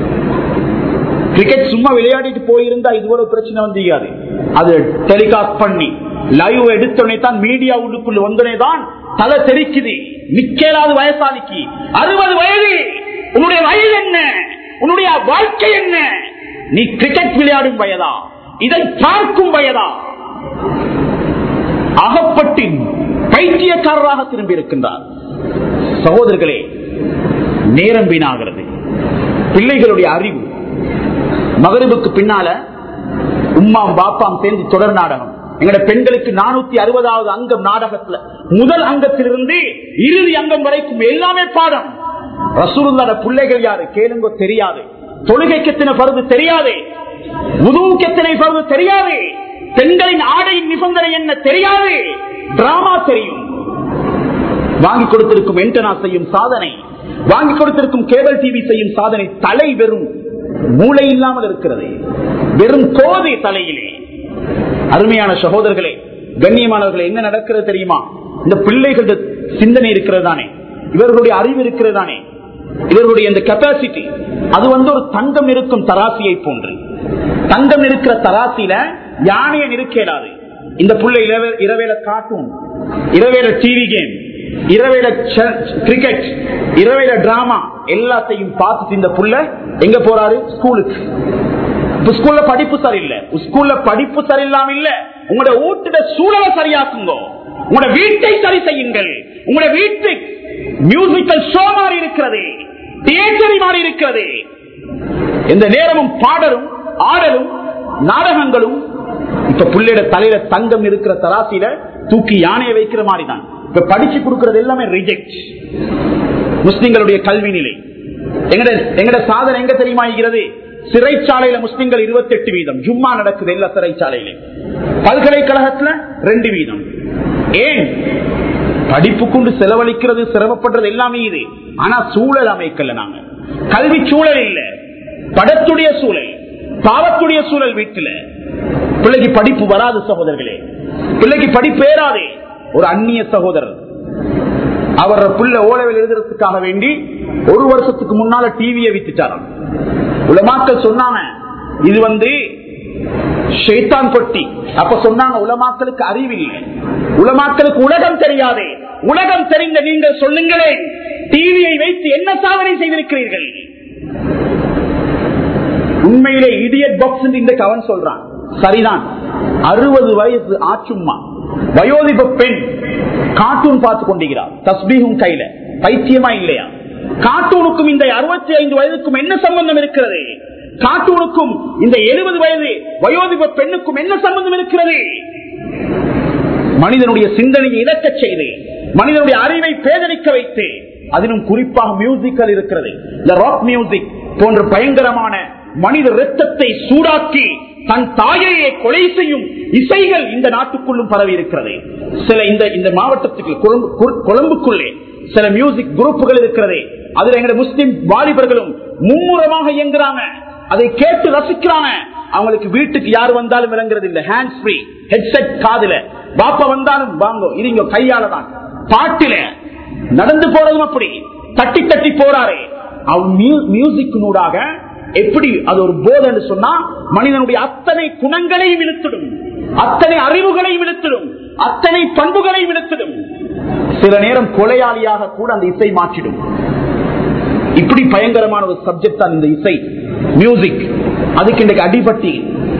கிரிக்கெட் சும்மா விளையாடிட்டு போயிருந்தா இது ஒரு பிரச்சனை வந்திருக்காது அது டெலிகாஸ்ட் பண்ணி லைவ் எடுத்தோடனே தான் மீடியா உள்ளுக்குள்ள வந்தோடனே தான் தலை தெரிக்குது நிக்கலாது வயசாலிக்கு அறுபது வயது உன்னுடைய வயது என்ன உன்னுடைய வாழ்க்கை என்ன நீ கிரிக்கெட் விளையாடும் வயதா இதை பார்க்கும் வயதா அகப்பட்டு பைத்தியக்காரராக திரும்பி இருக்கின்றார் சகோதரர்களே நேரம் வீணாகிறது பிள்ளைகளுடைய அறிவு மகரிபுக்கு பின்னால உம்மாம் பாப்பாம் சேர்ந்து தொடர் நாடகம் எங்கட பெண்களுக்கு நானூத்தி அறுபதாவது அங்கம் நாடகத்துல முதல் அங்கத்திலிருந்து இறுதி அங்கம் வரைக்கும் எல்லாமே பாடம் ரசூலுல்லாட பிள்ளைகள் யாரு கேளுங்க தெரியாது தொழுகைக்கு எத்தனை பருது தெரியாது உதுவுக்கு எத்தனை பருது தெரியாது பெண்களின் ஆடையின் நிபந்தனை என்ன தெரியாது டிராமா தெரியும் வாங்கி கொடுத்திருக்கும் என்டனா செய்யும் சாதனை வாங்கி கொடுத்திருக்கும் கேபிள் டிவி செய்யும் சாதனை தலை வெறும் மூளை இல்லாமல் இருக்கிறது வெறும் கோதை தலையிலே அருமையான சகோதரர்களே கண்ணியமானவர்களே என்ன நடக்கிறது தெரியுமா இந்த பிள்ளைகளோட சிந்தனை இருக்கிறது தானே இவர்களுடைய அறிவு இருக்கிறது தானே இவர்களுடைய இந்த கெப்பாசிட்டி அது வந்து ஒரு தங்கம் இருக்கும் தராசியை போன்று தங்கம் இருக்கிற தராசியில யானையை நிற்கலாது இந்த புள்ள இரவே- இரவேல காட்டும் இரவேல டிவி கேம் இரவேல கிரிக்கெட் இரவேல டிராமா எல்லாத்தையும் பார்த்துட்டு இந்த புள்ள எங்க போறாரு ஸ்கூலுக்கு இப்ப ஸ்கூல்ல படிப்பு சரியில்லை ஸ்கூல்ல படிப்பு சரியில்லாம இல்ல உங்களோட வீட்டுட சூழலை சரியாக்குங்க உங்களோட வீட்டை சரி செய்யுங்கள் உங்களோட வீட்டு மியூசிக்கல் ஷோ மாறி இருக்கிறது தியேட்டரி மாறி இருக்கிறது எந்த நேரமும் பாடலும் ஆடலும் நாடகங்களும் இப்ப புள்ளையோட தலையில தங்கம் இருக்கிற தராசியில தூக்கி யானையை வைக்கிற மாதிரி தான் இப்ப படிச்சு கொடுக்கறது எல்லாமே ரிஜெக்ட் முஸ்லிம்களுடைய கல்வி நிலை எங்கட எங்கட சாதனை எங்க தெரியுமா இருக்கிறது சிறைச்சாலையில முஸ்லிம்கள் 28 வீதம் ஜும்மா நடக்குது எல்லா சிறைச்சாலையில பல்கலைக்கழகத்துல ரெண்டு வீதம் ஏன் படிப்பு கொண்டு செலவழிக்கிறது சிரமப்படுறது எல்லாமே இது ஆனா சூழல் அமைக்கல நாங்க கல்வி சூழல் இல்ல படத்துடைய சூழல் பாவத்துடைய சூழல் வீட்டுல பிள்ளைக்கு படிப்பு வராது சகோதரர்களே பிள்ளைக்கு படிப்பு ஏறாது ஒரு அந்நிய சகோதரர் அவர் புள்ள ஓலவில் எழுதுறதுக்காக வேண்டி ஒரு வருஷத்துக்கு முன்னால டிவியை வித்துட்டாராம் உலமாக்கள் சொன்னாங்க இது வந்து ஷைத்தான் பொட்டி அப்ப சொன்னாங்க உலமாக்களுக்கு அறிவில்லை உலமாக்களுக்கு உலகம் தெரியாதே உலகம் தெரிந்த நீங்கள் சொல்லுங்களே டிவியை வைத்து என்ன சாதனை செய்திருக்கிறீர்கள் உண்மையிலே இடியட் பாக்ஸ் இன்றைக்கு அவன் சொல்றான் சரிதான் அறுபது வயசு ஆச்சும்மா வயோதிப பெண் கார்ட்டூன் பார்த்து கொண்டிருக்கிறார் தஸ்பீகும் கையில பைத்தியமா இல்லையா கார்ட்டூனுக்கும் இந்த அறுபத்தி ஐந்து வயதுக்கும் என்ன சம்பந்தம் இருக்கிறது கார்ட்டூனுக்கும் இந்த எழுபது வயது வயோதிப பெண்ணுக்கும் என்ன சம்பந்தம் இருக்கிறது மனிதனுடைய சிந்தனையை இழக்கச் செய்து மனிதனுடைய அறிவை பேதலிக்க வைத்து அதிலும் குறிப்பாக மியூசிக்கல் இருக்கிறது இந்த ராக் மியூசிக் போன்ற பயங்கரமான மனித ரத்தத்தை சூடாக்கி தன் தாயையே கொலை செய்யும் இசைகள் இந்த நாட்டுக்குள்ளும் பரவி இருக்கிறது சில இந்த இந்த மாவட்டத்துக்கு கொழும்பு கொ- கொழும்புக்குள்ளே சில மியூசிக் குரூப்புகள் இருக்கிறது அதுல எங்க முஸ்லிம் வாலிபர்களும் மும்முரமாக இயங்குறாங்க அதை கேட்டு ரசிக்கிறாங்க அவங்களுக்கு வீட்டுக்கு யார் வந்தாலும் விளங்குறது இல்ல ஹேண்ட் ஃப்ரீ ஹெட்செட் காதுல பாப்பா வந்தாலும் வாங்க இருங்க கையால தான் பாட்டில நடந்து போறதும் அப்படி தட்டி தட்டி போறாரு அவன் மியூசிக் நூடாக எப்படி அது ஒரு போதன்னு சொன்னா மனிதனுடைய அத்தனை குணங்களையும் இழுத்திடும் அத்தனை அறிவுகளையும் இழுத்திடும் அத்தனை பண்புகளையும் இழுத்திடும் சில நேரம் கொலையாளியாக கூட அந்த இசை மாற்றிடும் இப்படி பயங்கரமான ஒரு சப்ஜெக்ட் தான் இந்த இசை மியூசிக் அதுக்கு இன்றைக்கு அடிபட்டி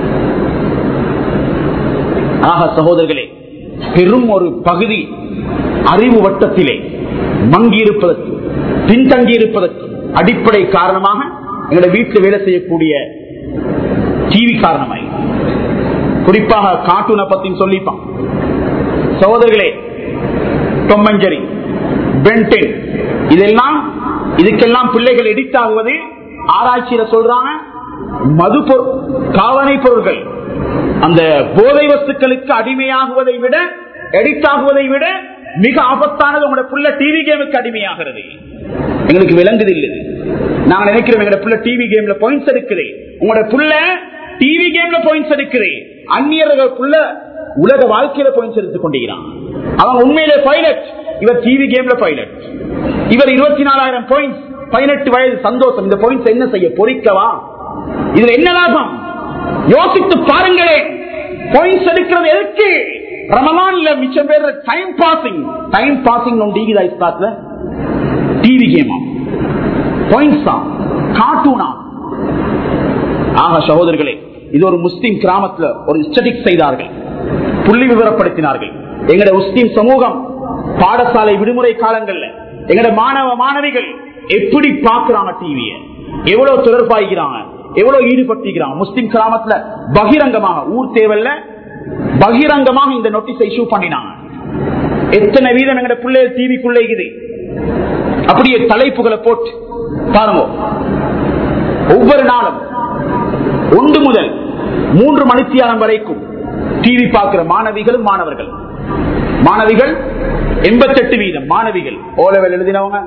ஆக சகோதரர்களே பெரும் ஒரு பகுதி அறிவு வட்டத்திலே மங்கி இருப்பதற்கு பின்தங்கி இருப்பதற்கு அடிப்படை காரணமாக எங்களுடைய வீட்டில் வேலை செய்யக்கூடிய டிவி காரணமாய் குறிப்பாக கார்ட்டூனை பத்தி சொல்லிப்பான் சகோதரர்களே தொம்மஞ்சரி பென்டென் இதெல்லாம் இதுக்கெல்லாம் பிள்ளைகள் எடிட் ஆகுவது ஆராய்ச்சியில சொல்றாங்க மது பொரு- காவனை பொருட்கள் அந்த போதை வஸ்துக்களுக்கு அடிமையாகுவதை விட எடிட் ஆகுவதை விட மிக ஆபத்தானது உங்களோட புள்ள டிவி கேமுக்கு அடிமையாகிறது எங்களுக்கு விளங்குது இல்லை நாங்க நினைக்கிறோம் எங்களோட புள்ள டிவி கேம்ல பாயிண்ட்ஸ் எடுக்குது உங்களோட புள்ள டிவி கேம்ல பாயிண்ட்ஸ் எடுக்குது அந்நியர்கள் புள்ள உலக வாழ்க்கையில பாயிண்ட்ஸ் எடுத்துக் கொண்டிருக்கிறான் அவங்க உண்மையிலே பைலட் இவர் டிவி கேம்ல பைலட் இவர் இருபத்தி நாலாயிரம் பாயிண்ட்ஸ் பதினெட்டு வயது சந்தோஷம் இந்த பாயிண்ட்ஸ் என்ன செய்ய பொறிக்கவா இதுல என்ன லாபம் யோசித்து பாருங்களேன் பாயிண்ட்ஸ் எடுக்கிறது எதுக்கு ரமலான்ல மிச்சம் பேர் டைம் பாசிங் டைம் பாசிங் ஒன்று இஸ்லாத்துல டிவி கேமா பாயிண்ட்ஸா கார்ட்டூனா ஆக சகோதரர்களே இது ஒரு முஸ்லிம் கிராமத்துல ஒரு ஸ்டடிக் செய்தார்கள் புள்ளி விவரப்படுத்தினார்கள் எங்கட முஸ்லிம் சமூகம் பாடசாலை விடுமுறை காலங்கள்ல எங்கட மாணவ மாணவிகள் எப்படி பாக்குறாங்க டிவிய எவ்வளவு தொடர்பாகிறாங்க எவ்வளவு ஈடுபட்டிருக்கிறாங்க முஸ்லிம் கிராமத்துல பகிரங்கமாக ஊர் தேவையில்ல பகிரங்கமாக இந்த நோட்டீஸ் இஷ்யூ பண்ணினாங்க எத்தனை வீதம் எங்கட பிள்ளைகள் டிவிக்குள்ள இருக்குது அப்படியே தலைப்புகளை போட்டு பாருங்க ஒவ்வொரு நாளும் ஒன்று முதல் மூன்று மணித்தியாலம் வரைக்கும் டிவி பார்க்கிற மாணவிகளும் மாணவர்கள் மாணவிகள் எண்பத்தெட்டு வீதம் மாணவிகள் ஓலவல் எழுதினவங்க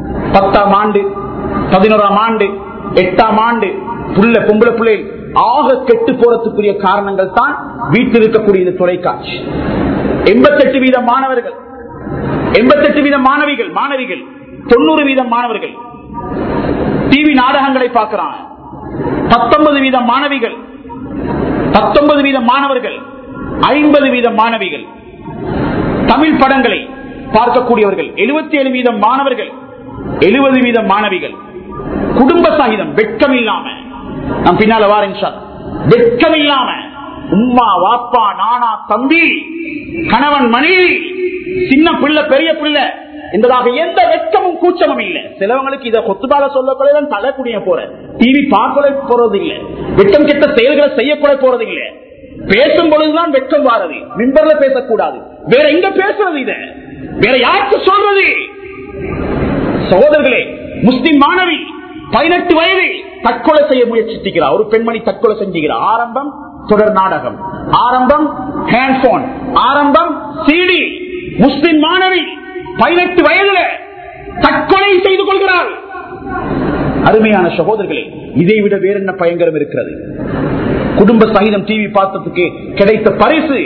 பத்தாம் ஆண்டு பதினோராம் ஆண்டு எட்டாம் ஆண்டு புள்ள பொம்பளை பிள்ளை ஆக கெட்டு போறதுக்குரிய காரணங்கள் தான் வீட்டில் இருக்கக்கூடிய இந்த தொலைக்காட்சி எண்பத்தெட்டு வீதம் மாணவர்கள் எண்பத்தெட்டு வீதம் மாணவிகள் மாணவிகள் தொண்ணூறு வீதம் மாணவர்கள் டிவி நாடகங்களை பார்க்கிறாங்க பத்தொன்பது வீதம் மாணவிகள் பத்தொன்பது வீதம் மாணவர்கள் ஐம்பது வீதம் மாணவிகள் தமிழ் படங்களை பார்க்கக்கூடியவர்கள் எழுபத்தி ஏழு வீதம் மாணவர்கள் எழுபது வீதம் மாணவிகள் குடும்ப சாகிதம் வெட்கம் இல்லாம நான் பின்னால வாரேன் சார் வெட்கம் இல்லாம உம்மா வாப்பா நானா தம்பி கணவன் மனைவி சின்ன பிள்ளை பெரிய பிள்ளை என்பதாக எந்த வெட்கமும் கூச்சமும் இல்லை சிலவங்களுக்கு இதை கொத்துபால சொல்லக்கூட தலை குடிய போற டிவி பார்க்கல போறது இல்லை வெட்கம் கெட்ட செயல்களை செய்யக்கூட போறது இல்லை பேசும் பொழுதுதான் வெட்கம் வாரது மிம்பர்ல பேசக்கூடாது வேற எங்க பேசுறது இத வேற யாருக்கு சொல்றது சகோதரர்களே முஸ்லிம் மாணவி பதினெட்டு வயது தற்கொலை செய்ய முயற்சிக்கிறார் ஒரு பெண்மணி தற்கொலை செஞ்சுகிறார் ஆரம்பம் தொடர் நாடகம் ஆரம்பம் ஹேண்ட்போன் ஆரம்பம் சிடி முஸ்லிம் மாணவி பதினெட்டு வயதுல தற்கொலை செய்து கொள்கிறார் அருமையான சகோதரர்களே இதை விட வேற என்ன பயங்கரம் இருக்கிறது குடும்ப சகிதம் டிவி பார்த்ததுக்கு கிடைத்த பரிசு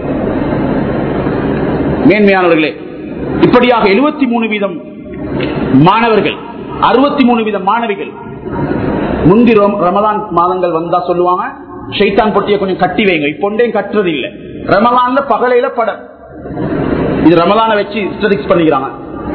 மேன்மையானவர்களே இப்படியாக எழுபத்தி மூணு வீதம் மாணவர்கள் அறுபத்தி மூணு வீதம் மாணவிகள் முந்தி ரமதான் மாதங்கள் வந்தா சொல்லுவாங்க ஷைத்தான் பொட்டியை கொஞ்சம் கட்டி வைங்க இப்பொண்டே கட்டுறது இல்ல ரமலான்ல பகலையில படம் இது ரமலான வச்சு ஸ்டடிக்ஸ் பண்ணிக்கிறாங்க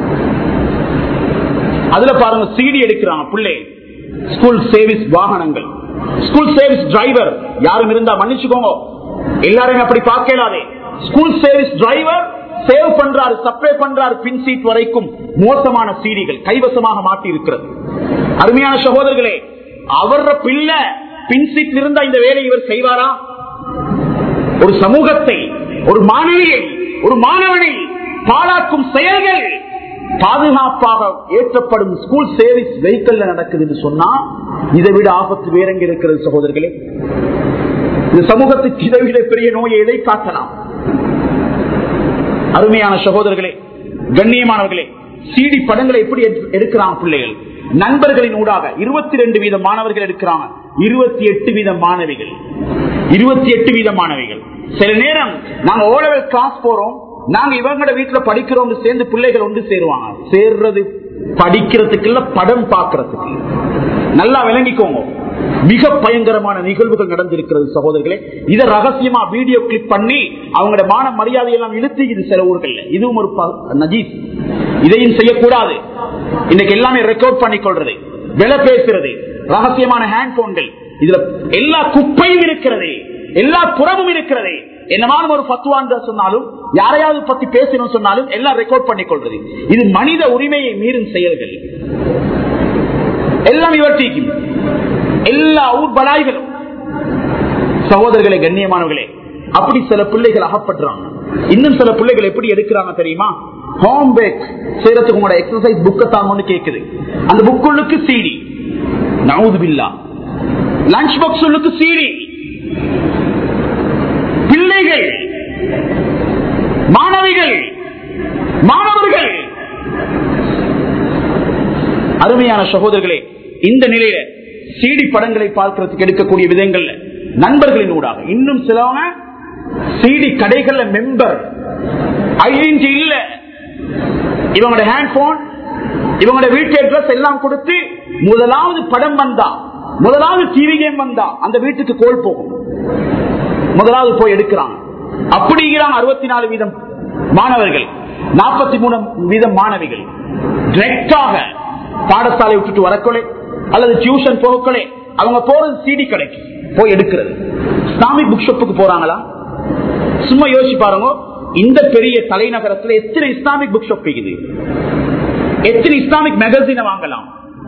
அதுல பாருங்க சிடி எடுக்கிறாங்க பிள்ளை ஸ்கூல் சேவிஸ் வாகனங்கள் ஸ்கூல் சேவிஸ் டிரைவர் யாரும் இருந்தா மன்னிச்சுக்கோங்க எல்லாரும் அப்படி பார்க்கலாதே ஸ்கூல் சேவிஸ் டிரைவர் சேவ் பண்றாரு சப்ளை பண்றாரு பின் சீட் வரைக்கும் மோசமான சீடிகள் கைவசமாக மாட்டி இருக்கிறது அருமையான சகோதரர்களே அவர பிள்ளை பின் சீட் இருந்தா இந்த வேலை இவர் செய்வாரா ஒரு சமூகத்தை ஒரு மாணவியை ஒரு மாணவனை பாழாக்கும் செயல்கள் பாதுகாப்பாக ஏற்றப்படும் ஸ்கூல் சேவிஸ் வெஹிக்கல்ல நடக்குதுன்னு சொன்னா இதை விட ஆபத்து வேற எங்க இருக்கிறது சகோதரர்களே இந்த சமூகத்துக்கு இதை விட பெரிய நோயை எதை காட்டலாம் அருமையான சகோதரர்களே கண்ணியமானவர்களே சிடி படங்களை எப்படி எடுக்கிறாங்க பிள்ளைகள் நண்பர்களின் ஊடாக இருபத்தி ரெண்டு வீத மாணவர்கள் எடுக்கிறாங்க இருபத்தி எட்டு வீத மாணவிகள் இருபத்தி எட்டு வீத மாணவிகள் சில நேரம் நாங்க ஓலவல் கிளாஸ் போறோம் நாங்க இவங்களோட வீட்டுல படிக்கிறோம் சேர்ந்து பிள்ளைகள் ஒன்று சேருவாங்க சேர்றது படிக்கிறதுக்கு இல்ல படம் பார்க்கறதுக்கு நல்லா விளங்கிக்கோங்க மிக பயங்கரமான நிகழ்வுகள் நடந்திருக்கிறது சகோதரர்களே இதை ரகசியமா வீடியோ கிளிப் பண்ணி அவங்களோட மான மரியாதை எல்லாம் இழுத்து இது சில ஊர்கள்ல இதுவும் ஒரு நஜீஸ் இதையும் செய்யக்கூடாது இன்னைக்கு எல்லாமே ரெக்கார்ட் பண்ணி கொள்றது விலை பேசுறது ரகசியமான ஹேண்ட் போன்கள் இதுல எல்லா குப்பையும் இருக்கிறது எல்லா புறமும் இருக்கிறது என்னமான ஒரு பத்துவான் சொன்னாலும் யாரையாவது பத்தி பேசணும் சொன்னாலும் எல்லாம் ரெக்கார்ட் பண்ணி கொள்றது இது மனித உரிமையை மீறும் செயல்கள் எல்லாம் இவற்றிக்கும் எல்லா ஊர் பலாய்களும் சகோதரர்களே கண்ணியமானவர்களே அப்படி சில பிள்ளைகள் அகப்படுறாங்க இன்னும் சில பிள்ளைகள் எப்படி எடுக்கிறாங்க தெரியுமா ஹோம் பேக் செய்யறதுக்கு உங்களோட எக்ஸசைஸ் புக்கை தாங்கன்னு கேக்குது அந்த புக்குள்ளுக்கு சீடி நவுது பில்லா லஞ்ச் பாக்ஸ் உள்ளுக்கு சீடி பிள்ளைகள் மாணவிகள் மாணவர்கள் அருமையான சகோதரர்களே இந்த நிலையில சிடி படங்களை பார்க்கறதுக்கு எடுக்கக்கூடிய விதங்கள்ல நண்பர்களின் ஊடாக இன்னும் சிலவங்க சிடி கடைகள்ல மெம்பர் ஐடென்டி இல்ல இவங்களோட ஹேண்ட் போன் இவங்களோட வீட்டு அட்ரஸ் எல்லாம் கொடுத்து முதலாவது படம் வந்தா முதலாவது டிவி கேம் வந்தா அந்த வீட்டுக்கு கோல் போகும் முதலாவது போய் எடுக்கிறாங்க அப்படிங்கிறாங்க அறுபத்தி நாலு வீதம் மாணவர்கள் நாற்பத்தி மூணு வீதம் மாணவிகள் டிரெக்டாக பாடசாலை விட்டுட்டு வரக்கொலை அல்லது டியூஷன் போகக்கொலை அவங்க போறது சிடி கடைக்கு போய் எடுக்கிறது இஸ்லாமிக் புக் ஷாப்புக்கு போறாங்களா சும்மா யோசிச்சு பாருங்க இந்த பெரிய தலைநகரத்துல எத்தனை இஸ்லாமிக் புக் ஷாப் இருக்குது எத்தனை இஸ்லாமிக் மேகசினை வாங்கலாம்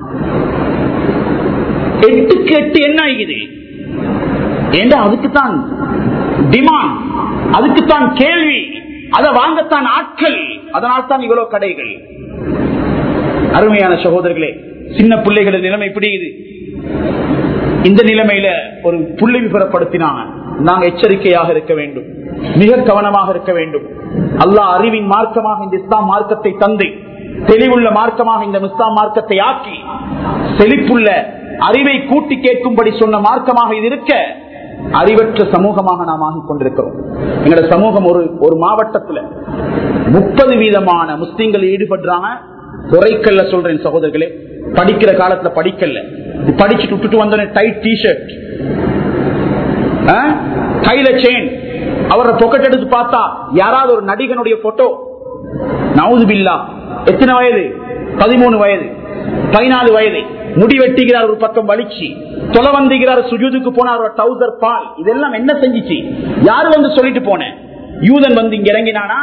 எட்டுக்கு எட்டு என்ன ஆகுது ஏண்டா அதுக்குத்தான் டிமாண்ட் அதுக்குத்தான் கேள்வி அதை வாங்கத்தான் ஆட்கள் அதனால் தான் இவ்வளவு கடைகள் அருமையான சகோதரர்களே சின்ன பிள்ளைகளின் நிலைமை இப்படி இது இந்த நிலைமையில ஒரு புள்ளி விபரப்படுத்தினாங்க நாங்க எச்சரிக்கையாக இருக்க வேண்டும் மிக கவனமாக இருக்க வேண்டும் அல்லாஹ் அறிவின் மார்க்கமாக இந்த இஸ்லாம் மார்க்கத்தை தந்து தெளிவுள்ள மார்க்கமாக இந்த முஸ்லாம் மார்க்கத்தை ஆக்கி செழிப்புள்ள அறிவை கூட்டி கேட்கும்படி சொன்ன மார்க்கமாக இது இருக்க அறிவற்ற சமூகமாக நாம் ஆகிக் கொண்டிருக்கிறோம் எங்களோட சமூகம் ஒரு ஒரு மாவட்டத்துல முப்பது வீதமான முஸ்லீம்கள் ஈடுபடுறாங்க குறைக்கல்ல சொல்றேன் சகோதரர்களே படிக்கிற காலத்துல படிக்கல படிச்சுட்டு விட்டுட்டு வந்தோடனே டைட் டிஷர்ட் கையில செயின் அவரை பொக்கெட் எடுத்து பார்த்தா யாராவது ஒரு நடிகனுடைய போட்டோ நவுது பில்லா எத்தனை வயது பதிமூணு வயது பதினாலு வயது முடி வெட்டுகிறார் ஒரு பக்கம் வலிச்சு தொலை வந்துகிறார் சுஜூதுக்கு போனார் ஒரு டவுசர் பால் இதெல்லாம் என்ன செஞ்சிச்சு யாரு வந்து சொல்லிட்டு போனேன் யூதன் வந்து இங்க இறங்கினானா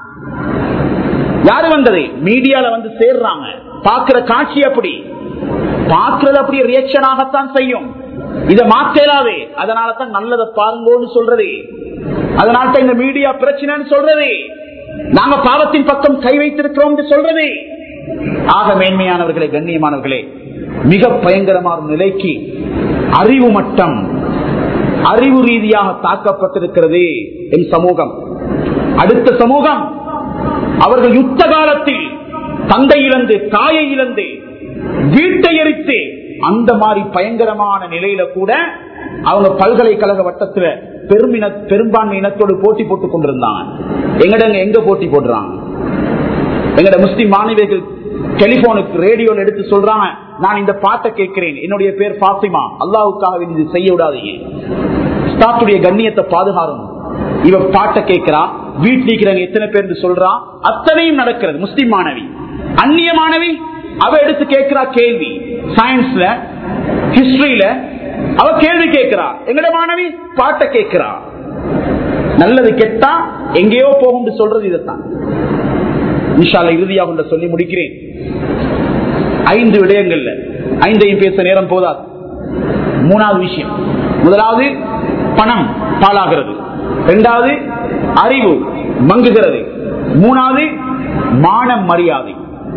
யாரு வந்தது மீடியால வந்து சேர்றாங்க பாக்குற காட்சி அப்படி பாக்குறது அப்படி ரியாக்ஷன் ஆகத்தான் செய்யும் இதை மாற்றலாவே அதனால தான் நல்லதை பாருங்கன்னு சொல்றது அதனால தான் இந்த மீடியா பிரச்சனைன்னு சொல்றது நாங்க பாவத்தின் பக்கம் கை வைத்திருக்கிறோம் சொல்றது ஆக மேன்மையானவர்களே கண்ணியமானவர்களே மிக பயங்கரமான நிலைக்கு அறிவு மட்டம் அறிவு ரீதியாக தாக்கப்பட்டிருக்கிறது என் சமூகம் அடுத்த சமூகம் அவர்கள் யுத்த காலத்தில் தந்தை இழந்து தாயை இழந்து வீட்டை எரித்து அந்த மாதிரி பயங்கரமான நிலையில கூட அவங்க பல்கலைக்கழக வட்டத்துல பெருமின பெரும்பான்மை இனத்தோடு போட்டி போட்டுக் கொண்டிருந்தாங்க எங்கடங்க எங்க போட்டி போடுறாங்க எங்கட முஸ்லிம் மாணவியர்கள் டெலிபோனுக்கு ரேடியோல எடுத்து சொல்றாங்க நான் இந்த பாட்டை கேட்கிறேன் என்னுடைய பேர் பாத்திமா அல்லாவுக்காக இது செய்ய விடாதீங்க ஸ்டாத்துடைய கண்ணியத்தை பாதுகாரும் இவ பாட்டை கேட்கிறா வீட்டில் இருக்கிறவங்க எத்தனை பேர் சொல்றான் அத்தனையும் நடக்கிறது முஸ்லிம் மாணவி அந்நிய மாணவி அவ எடுத்து கேட்கிறா கேள்வி சயின்ஸ்ல ஹிஸ்டரியில அவ கேள்வி கேட்கிறா எங்கட மாணவி பாட்டை கேட்கிறா நல்லது கெட்டா எங்கேயோ போகும் சொல்றது இதைத்தான் நிஷால இறுதியாக சொல்லி முடிக்கிறேன் ஐந்து விடயங்கள்ல ஐந்தையும் பேச நேரம் போதாது மூணாவது விஷயம் முதலாவது பணம் பாழாகிறது இரண்டாவது அறிவு மங்குகிறது மூணாவது மானம் மரியாதை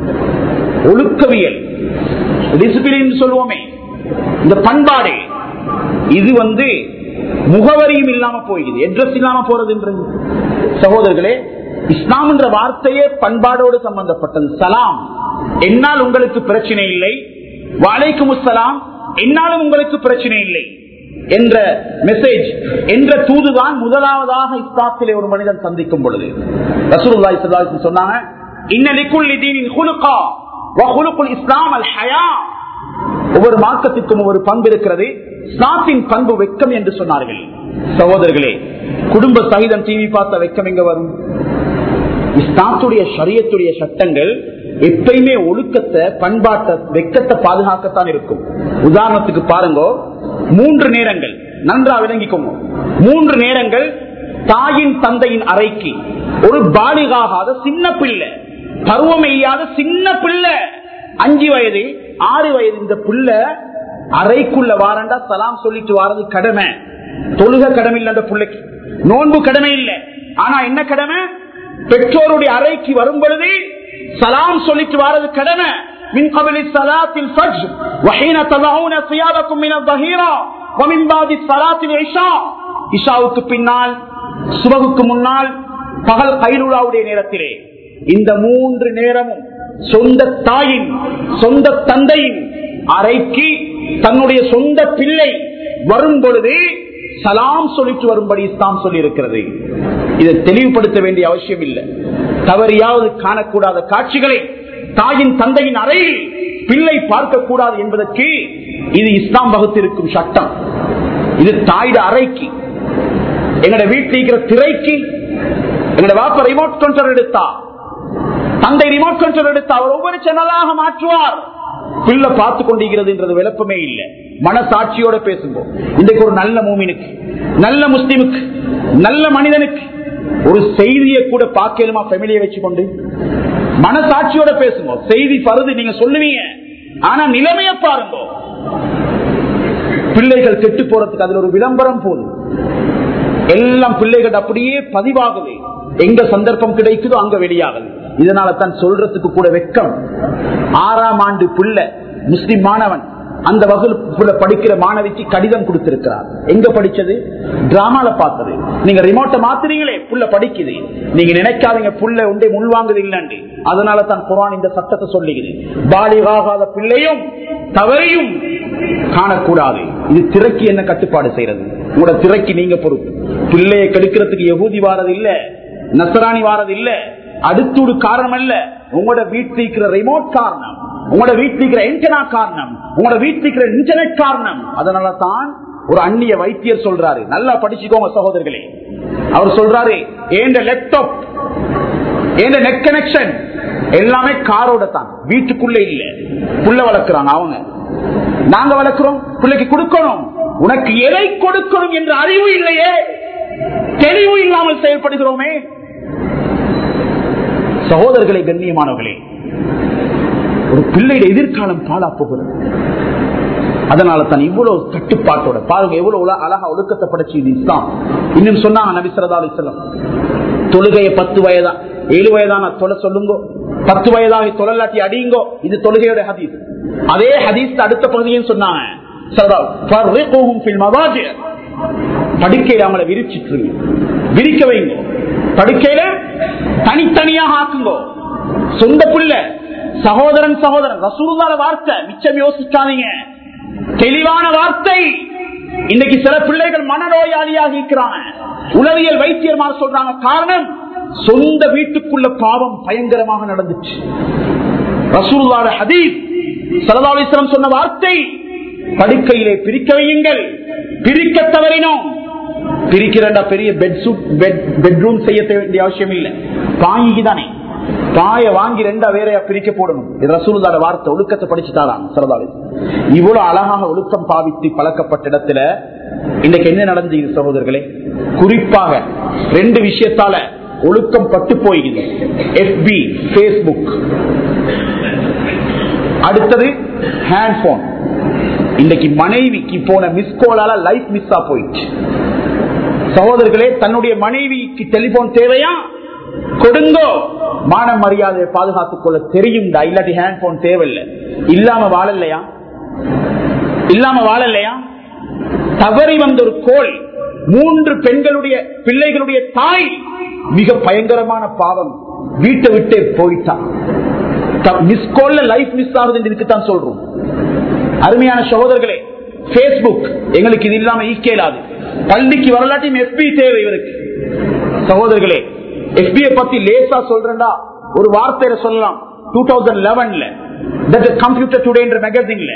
ஒழுக்கவியல் டிசிப்ளின் சொல்லுவோமே இந்த பண்பாடு இது வந்து முகவரியும் இல்லாம போயிடுது அட்ரஸ் இல்லாம போறதுன்றது சகோதரர்களே இஸ்லாம் என்ற வார்த்தையே பண்பாடோடு சம்பந்தப்பட்டது சலாம் என்னால் உங்களுக்கு பிரச்சனை இல்லை வாழைக்கும் சலாம் என்னாலும் உங்களுக்கு பிரச்சனை இல்லை என்ற மெசேஜ் என்ற தூதுதான் முதலாவதாக இஸ்லாத்திலே ஒரு மனிதன் சந்திக்கும் பொழுது ரசூலுல்லாஹி ஸல்லல்லாஹு அலைஹி வஸல்லம் சொன்னாங்க இன்ன லிக்குல்லி தீனின் குலுகா வ குலுகுல் இஸ்லாம் அல் ஹயா ஒவ்வொரு மார்க்கத்திற்கும் ஒவ்வொரு பண்பு இருக்கிறது இஸ்லாத்தின் பண்பு வெக்கம் என்று சொன்னார்கள் சகோதரர்களே குடும்ப சகிதம் டிவி பார்த்த வெக்கம் எங்க வரும் இஸ்லாத்துடைய சரியத்துடைய சட்டங்கள் எப்பயுமே ஒழுக்கத்தை பண்பாட்டை வெக்கத்தை பாதுகாக்கத்தான் இருக்கும் உதாரணத்துக்கு பாருங்க மூன்று நேரங்கள் நன்றா விளங்கிக்கோங்க மூன்று நேரங்கள் தாயின் தந்தையின் அறைக்கு ஒரு பாலிகாகாத சின்ன பிள்ளை பருவம் எய்யாத சின்ன பிள்ளை அஞ்சு வயது ஆறு வயது இந்த பிள்ளை அறைக்குள்ள வாரண்டா சலாம் சொல்லிட்டு வாரது கடமை தொழுக கடமை இல்லை அந்த பிள்ளைக்கு நோன்பு கடமை இல்லை ஆனா என்ன கடமை பெற்றோருடைய அறைக்கு வரும் பொழுது சலாம் சொல்லிட்டு வாரது கடமை من قبل صلاة الفجر وحين تضعون ثيابكم من الظهيرة ومن بعد صلاة العشاء இஷாவுக்கு பின்னால் சுபகுக்கு முன்னால் பகல் கைலுலாவுடைய நேரத்திலே இந்த மூன்று நேரமும் சொந்த தாயின் சொந்த தந்தையின் அறைக்கு தன்னுடைய சொந்த பிள்ளை வரும் பொழுது சலாம் சொல்லிட்டு வரும்படி இஸ்லாம் சொல்லி இருக்கிறது இதை தெளிவுபடுத்த வேண்டிய அவசியம் இல்லை தவறியாவது காணக்கூடாத காட்சிகளை தாயின் தந்தையின் அறையில் பிள்ளை பார்க்க கூடாது என்பதற்கு இது இஸ்லாம் வகுத்திருக்கும் சட்டம் இது தாயிட அறைக்கு எங்கட வீட்டில் இருக்கிற திரைக்கு எங்கட வாப்ப ரிமோட் கண்ட்ரோல் எடுத்தா தந்தை ரிமோட் கண்ட்ரோல் எடுத்தா அவர் ஒவ்வொரு சேனலாக மாற்றுவார் பிள்ளை பார்த்து கொண்டிருக்கிறது விளப்பமே இல்லை மனசாட்சியோட பேசுங்க இன்றைக்கு ஒரு நல்ல மூமினுக்கு நல்ல முஸ்லிமுக்கு நல்ல மனிதனுக்கு ஒரு செய்தியை கூட பார்க்கலுமா ஃபெமிலியை வச்சுக்கொண்டு மனசாட்சியோட பேசுங்க செய்தி பருது நீங்க சொல்லுவீங்க ஆனா நிலைமைய பாருங்க பிள்ளைகள் கெட்டு போறதுக்கு அதுல ஒரு விளம்பரம் போதும் எல்லாம் பிள்ளைகள் அப்படியே பதிவாகுது எங்க சந்தர்ப்பம் கிடைக்குதோ அங்க வெளியாகுது இதனால தான் சொல்றதுக்கு கூட வெக்கம் ஆறாம் ஆண்டு பிள்ளை முஸ்லிம் மாணவன் அந்த வகுப்புல படிக்கிற மாணவிக்கு கடிதம் கொடுத்திருக்கிறார் எங்க படிச்சது டிராமால பார்த்தது நீங்க ரிமோட்டை மாத்துறீங்களே புள்ள படிக்குது நீங்க நினைக்காதீங்க புள்ள உண்டே முள்வாங்குது இல்லண்டு அதனால தான் குரான் இந்த சட்டத்தை சொல்லுகிறது பாலிகாகாத பிள்ளையும் தவறையும் காணக்கூடாது இது திரைக்கு என்ன கட்டுப்பாடு செய்யறது உங்களோட திரைக்கு நீங்க பொறுப்பு பிள்ளையை கெடுக்கிறதுக்கு எகூதி வாரது இல்ல நசராணி வாரது இல்ல அடுத்தூடு காரணம் அல்ல உங்களோட வீட்டில் இருக்கிற ரிமோட் காரணம் உங்களோட வீட்டில் இருக்கிற இன்டர்னா காரணம் உங்களோட வீட்டில் இருக்கிற இன்டர்நெட் காரணம் அதனால தான் ஒரு அந்நிய வைத்தியர் சொல்றாரு நல்லா படிச்சுக்கோங்க சகோதரர்களே அவர் சொல்றாரு ஏண்ட லேப்டாப் ஏண்ட நெட் கனெக்ஷன் எல்லாமே காரோட தான் வீட்டுக்குள்ள இல்ல புள்ள வளர்க்கிறாங்க அவங்க நாங்க வளர்க்கிறோம் பிள்ளைக்கு கொடுக்கணும் உனக்கு எதை கொடுக்கணும் என்ற அறிவு இல்லையே தெளிவு இல்லாமல் செயல்படுகிறோமே சகோதரர்களை கண்ணியமானவர்களே ஒரு பிள்ளைയുടെ எதிர்காலம் பாழா போகிறது அதனால தான் இவ்வளவு கட்டுப்பாட்டோட பாருங்க எவ்வளவு உல- அழகா ஒழுக்கத்தை படைச்சு இது இஸ்லாம் இன்னும் சொன்னாங்க நபி ஸல்லல்லாஹு அலைஹி வஸல்லம் தொழுகைய பத்து வயதா ஏழு வயதான தொலை சொல்லுங்க பத்து வயதாக தொழலாட்டி அடியுங்கோ இது தொழுகையோட ஹதீஸ் அதே ஹதீஸ் அடுத்த பகுதியும் சொன்னாங்க ஸல்லல்லாஹு ஃபர்ரிகுஹும் ஃபில் மவாஜி' படுக்கையில அவங்கள விரிச்சிட்டு விரிக்க வைங்க படுக்கையில தனித்தனியாக ஆக்குங்கோ சொந்த புள்ள சகோதரன் சகோதரன் ரசூலுல்லாஹ் வார்த்தை மிச்சம் யோசிக்காதீங்க தெளிவான வார்த்தை இன்னைக்கு சில பிள்ளைகள் மனநோயாளியாக இருக்கிறாங்க உளவியல் வைத்தியர்மார் சொல்றாங்க காரணம் சொந்த வீட்டுக்குள்ள பாவம் பயங்கரமாக நடந்துச்சு ரசூலுல்லாஹ் ஹதீஸ் ஸல்லல்லாஹு அலைஹி வஸல்லம் சொன்ன வார்த்தை படுக்கையிலே பிரிக்க வையுங்கள் பிரிக்க தவறினோம் பிரிக்கிறண்டா பெரிய பெட் சூட் பெட் பெட்ரூம் செய்ய வேண்டிய அவசியம் இல்லை பாய்க்கு தானே பாய வாங்கி ரெண்டா வேறையா பிரிக்க போடணும் இது ரசூலுல்லாட வார்த்தை ஒழுக்கத்தை படிச்சுட்டாராம் சரதாலி இவ்வளவு அழகாக ஒழுக்கம் பாவித்து பழக்கப்பட்ட இடத்துல இன்னைக்கு என்ன நடந்தது சகோதரர்களே குறிப்பாக ரெண்டு விஷயத்தால ஒழுக்கம் பட்டு போயிடுது எஃபி பேஸ்புக் அடுத்தது ஹேண்ட் போன் இன்னைக்கு மனைவிக்கு போன மிஸ் கோலால லைஃப் மிஸ்ஸா போயிடுச்சு சகோதரர்களே தன்னுடைய மனைவிக்கு டெலிபோன் தேவையா கொடுங்கோ மான மரியாதையை பாதுகாத்துக் கொள்ள தெரியும் இல்லாட்டி ஹேண்ட் போன் தேவையில்லை இல்லாம வாழலையா இல்லாம வாழலையா தவறி வந்த ஒரு கோல் மூன்று பெண்களுடைய பிள்ளைகளுடைய தாய் மிக பயங்கரமான பாவம் வீட்டை விட்டே போயிட்டான் மிஸ் கோல்ல லைஃப் மிஸ் ஆகுது இதுக்குத்தான் சொல்றோம் அருமையான சகோதரர்களே பேஸ்புக் எங்களுக்கு இது இல்லாம ஈக்கேலாது பள்ளிக்கு வரலாட்டியும் எஸ்பி தேவை இவருக்கு சகோதரர்களே எஸ்பிஐ பத்தி லேசா சொல்றா ஒரு வார்த்தையில சொல்லலாம் டூ தௌசண்ட் லெவன்ல கம்ப்யூட்டர் டுடே என்ற மேகசின்ல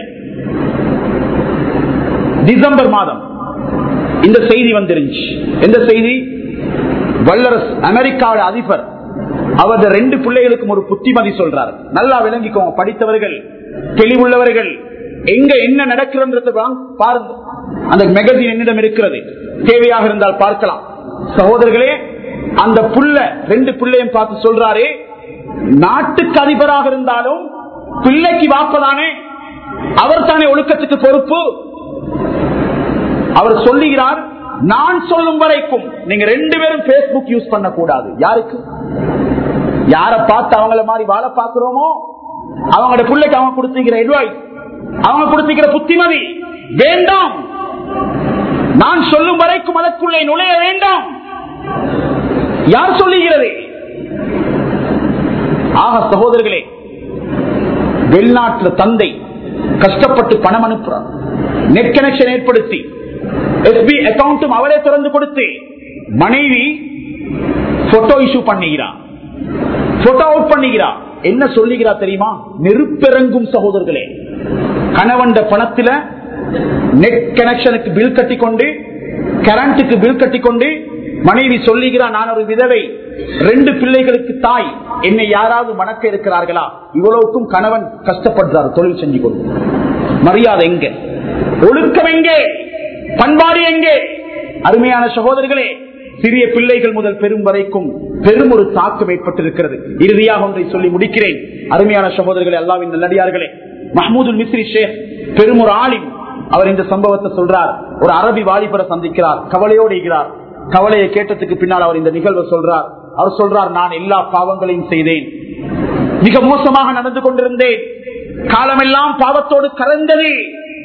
டிசம்பர் மாதம் இந்த செய்தி வந்துருந்துச்சு எந்த செய்தி வல்லரசு அமெரிக்காவோட அதிபர் அவரது ரெண்டு பிள்ளைகளுக்கும் ஒரு புத்திமதி சொல்றார் நல்லா விளங்கிக்கோங்க படித்தவர்கள் தெளிவுள்ளவர்கள் எங்க என்ன நடக்கிறது பாருங்க அந்த மெகசின் என்னிடம் இருக்கிறது தேவையாக இருந்தால் பார்க்கலாம் சகோதரர்களே அந்த புள்ள ரெண்டு பிள்ளையும் பார்த்து சொல்றாரு நாட்டுக்கு அதிபராக இருந்தாலும் பிள்ளைக்கு வாப்பதானே அவர் தானே ஒழுக்கத்துக்கு பொறுப்பு அவர் சொல்லுகிறார் நான் சொல்லும் வரைக்கும் நீங்க ரெண்டு பேரும் பேஸ்புக் யூஸ் பண்ண கூடாது யாருக்கு யார பார்த்து அவங்கள மாதிரி வாழ பாக்குறோமோ அவங்களோட பிள்ளைக்கு அவங்க கொடுத்துக்கிற அட்வைஸ் அவங்க கொடுத்துக்கிற புத்திமதி வேண்டாம் நான் சொல்லும் வரைக்கும் அதற்குள்ளே நுழைய வேண்டாம் யார் சொல்லுகிறது ஆக சகோதரர்களே வெளிநாட்டுல தந்தை கஷ்டப்பட்டு பணம் அனுப்புறார் நெட் கனெக்ஷன் ஏற்படுத்தி எஸ்பி அக்கௌண்ட்டும் அவரே திறந்து கொடுத்து மனைவி போட்டோ இஷ்யூ பண்ணுகிறார் போட்டோ அவுட் பண்ணுகிறார் என்ன சொல்லுகிறா தெரியுமா நெருப்பிறங்கும் சகோதரர்களே கணவன் பணத்துல நெட் கனெக்ஷனுக்கு பில் கட்டிக்கொண்டு கரண்ட்டுக்கு பில் கட்டிக்கொண்டு மனைவி சொல்லுகிறார் நான் ஒரு விதவை ரெண்டு பிள்ளைகளுக்கு தாய் என்னை யாராவது மணக்க இருக்கிறார்களா இவ்வளவுக்கும் கணவன் கஷ்டப்படுறார் தொழில் செஞ்சு கொண்டு மரியாதை எங்க ஒழுக்கம் எங்கே பண்பாடு எங்கே அருமையான சகோதரர்களே சிறிய பிள்ளைகள் முதல் பெரும் வரைக்கும் பெரும் ஒரு தாக்கம் ஏற்பட்டிருக்கிறது இறுதியாக ஒன்றை சொல்லி முடிக்கிறேன் அருமையான சகோதரர்களே அல்லாவின் நல்லடியார்களே மஹமூது மிஸ்ரி ஷேக் பெரும் ஒரு ஆலிம் அவர் இந்த சம்பவத்தை சொல்றார் ஒரு அரபி வாலிபரை சந்திக்கிறார் கவலையோடு இருக்கிறார் கவலையை கேட்டதுக்கு பின்னால் அவர் இந்த நிகழ்வை சொல்றார் அவர் சொல்றார் நான் எல்லா பாவங்களையும் செய்தேன் மிக மோசமாக நடந்து கொண்டிருந்தேன் காலமெல்லாம் பாவத்தோடு கலந்தது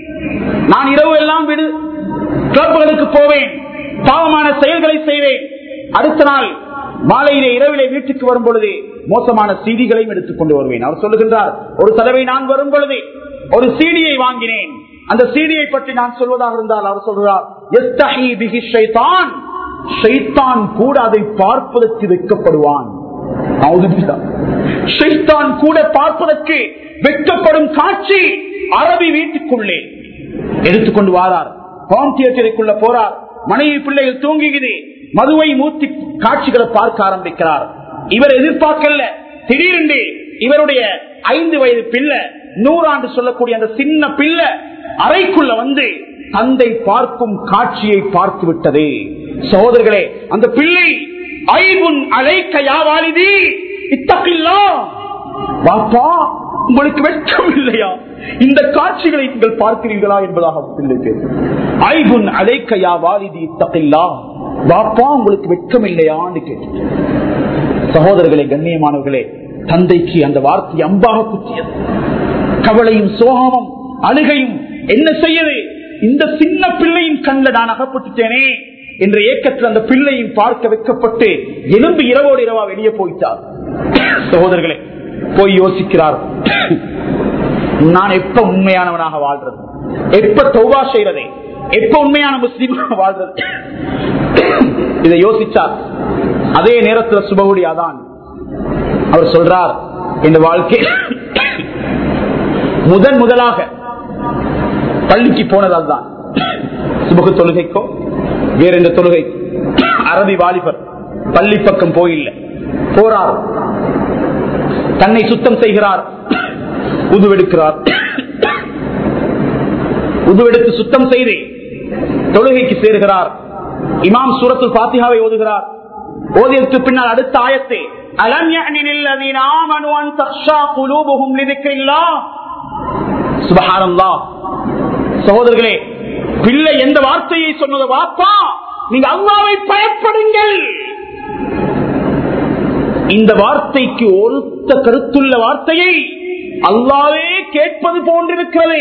நான் இரவு எல்லாம் விடு கிளப்புகளுக்கு போவேன் பாவமான செயல்களை செய்வேன் அடுத்த நாள் மாலையிலே இரவிலே வீட்டுக்கு வரும் பொழுது மோசமான சீடிகளையும் எடுத்துக் கொண்டு வருவேன் அவர் சொல்லுகின்றார் ஒரு தடவை நான் வரும் பொழுது ஒரு சீடியை வாங்கினேன் அந்த சீடியை பற்றி நான் சொல்வதாக இருந்தால் அவர் சொல்கிறார் "யஸ்தஹி பிஹி ஷைத்தான்." ஷைத்தான் கூட அதை பார்ப்பதற்கு வெட்கப்படுவான் அவுதுபில்லா. ஷைத்தான் கூட பார்ப்பதற்கு வெட்கப்படும் காட்சி அரபி வீட்டுக்குள்ளே எடுத்துக்கொண்டு வாரார் ஹோம் தியேட்டருக்குள்ள போறார் மனைவி பிள்ளைகள் தூங்குகிறது மதுவை மூத்தி காட்சிகளை பார்க்க ஆரம்பிக்கிறார் இவர் எதிர்பார்க்கல திடீரென்று இவருடைய ஐந்து வயது பிள்ளை நூறாண்டு சொல்லக்கூடிய அந்த சின்ன பிள்ளை அறைக்குள்ள வந்து தந்தை பார்க்கும் காட்சியை பார்த்து விட்டது சகோதரர்களே அந்த பிள்ளை ஐபுன் அழைக்க யாவாலிதி இத்தப்பில்லா வாப்பா உங்களுக்கு வெட்கம் இல்லையா இந்த காட்சிகளை நீங்கள் பார்க்கிறீர்களா என்பதாக பிள்ளை கேட்கும் ஐபுன் அழைக்க யா வாலிதி இத்தப்பில்லா வாப்பா உங்களுக்கு வெட்கம் இல்லையான்னு கேட்டு சகோதரர்களே கண்ணியமானவர்களே தந்தைக்கு அந்த வார்த்தை அம்பாக குத்தியது கவலையும் சோகமும் அழுகையும் என்ன செய்யது இந்த சின்ன பிள்ளையின் கண்ணில் நான் அகப்பட்டுட்டேனே என்ற ஏக்கத்தில் அந்த பிள்ளையும் பார்க்க வைக்கப்பட்டு எலும்பு இரவோடு இரவா வெளியே போயிட்டார் சகோதரர்களே போய் யோசிக்கிறார் நான் எப்ப உண்மையானவனாக வாழ்றது எப்ப தௌபா செய்யறது எப்ப உண்மையான முஸ்லீமாக வாழ்றது இதை யோசிச்சார் அதே நேரத்தில் சுபகுடி அதான் அவர் சொல்றார் இந்த வாழ்க்கை முதன் முதலாக பள்ளிக்கு போனதால் தான் சுபகு தொழுகைக்கோ வேற எந்த தொழுகை அரபி வாலிபர் பள்ளி பக்கம் போயில்லை போறார் தன்னை சுத்தம் செய்கிறார் உதுவெடுக்கிறார் உதுவெடுத்து சுத்தம் செய்து தொழுகைக்கு சேர்கிறார் இமாம் சூரத்து பாத்திகாவை ஓதுகிறார் ஓதியதற்கு பின்னால் அடுத்த ஆயத்தை அலம் يأنن الذين آمنوا أن تخشى قلوبهم لذكر الله سبحان الله சகோதரர்களே பிள்ளை எந்த வார்த்தையை சொன்னது வாப்பா நீங்க அல்லாவை பயப்படுங்கள் இந்த வார்த்தைக்கு ஒருத்த கருத்துள்ள வார்த்தையை அல்லாவே கேட்பது போன்றிருக்கிறது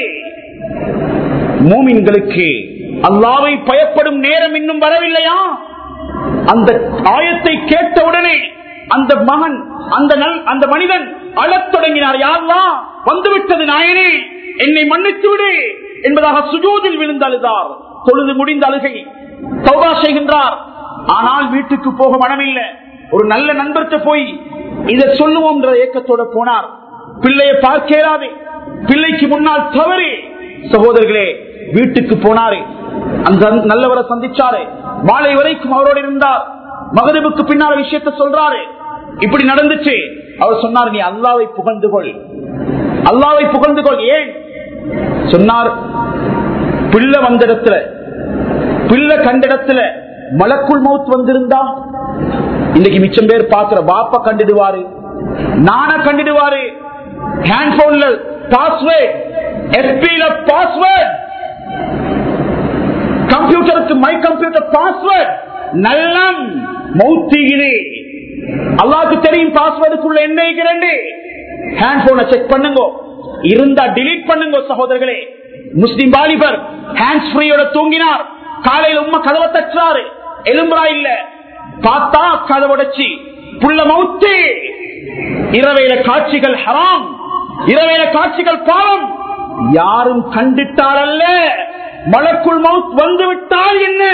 மூமின்களுக்கு அல்லாவை பயப்படும் நேரம் இன்னும் வரவில்லையா அந்த ஆயத்தை கேட்டவுடனே அந்த மகன் அந்த நல் அந்த மனிதன் அழத் தொடங்கினார் யாரெல்லாம் வந்துவிட்டது நாயனே என்னை மன்னித்து விடு என்பதாக சுஜூதில் விழுந்து அழுதார் தொழுது முடிந்த அழுகை சௌதா செய்கின்றார் ஆனால் வீட்டுக்கு போக மனமில்லை ஒரு நல்ல நண்பர்கிட்ட போய் இதை சொல்லுவோம் என்ற ஏக்கத்தோட போனார் பிள்ளையை பார்க்கிறாது பிள்ளைக்கு முன்னால் தவறு சகோதரர்களே வீட்டுக்கு போனாரு அந்த நல்லவரை சந்திச்சாரு மாலை வரைக்கும் அவரோடு இருந்தார் மகரிபுக்கு பின்னால விஷயத்த சொல்றாரு இப்படி நடந்துச்சு அவர் சொன்னார் நீ அல்லாவை புகழ்ந்து கொள் அல்லாவை புகழ்ந்து கொள் ஏன் சொன்னார் பிள்ளை வந்த இடத்துல பிள்ளை கண்ட இடத்துல மலக்குள் மவுத் வந்திருந்தா இன்னைக்கு மிச்சம் பேர் பாக்குற பாப்பா கண்டிடுவாரு நான கண்டிடுவாரு ஹேண்ட் போன்ல பாஸ்வேர்ட் எஸ்பில பாஸ்வேர்ட் கம்ப்யூட்டருக்கு மை கம்ப்யூட்டர் பாஸ்வேர்ட் நல்லம் மௌத்திகிறே அல்லாக்கு தெரியும் பாஸ்வேர்டுக்குள்ள என்ன இருக்கிறேன் ஹேண்ட் போனை செக் பண்ணுங்க இருந்தா டிலீட் பண்ணுங்க சகோதரர்களே முஸ்லிம் வாலிபர் ஹேண்ட்ஸ் ஃப்ரீயோட தூங்கினார் காலையில உண்மை கதவை தச்சுறாரு எலும்புறா இல்ல பார்த்தா கதவுடைச்சி புள்ள மவுத்து இரவையில காட்சிகள் ஹராம் இரவையில காட்சிகள் பாவம் யாரும் கண்டிட்டால் அல்ல மலக்குள் மவுத் வந்து விட்டால் என்ன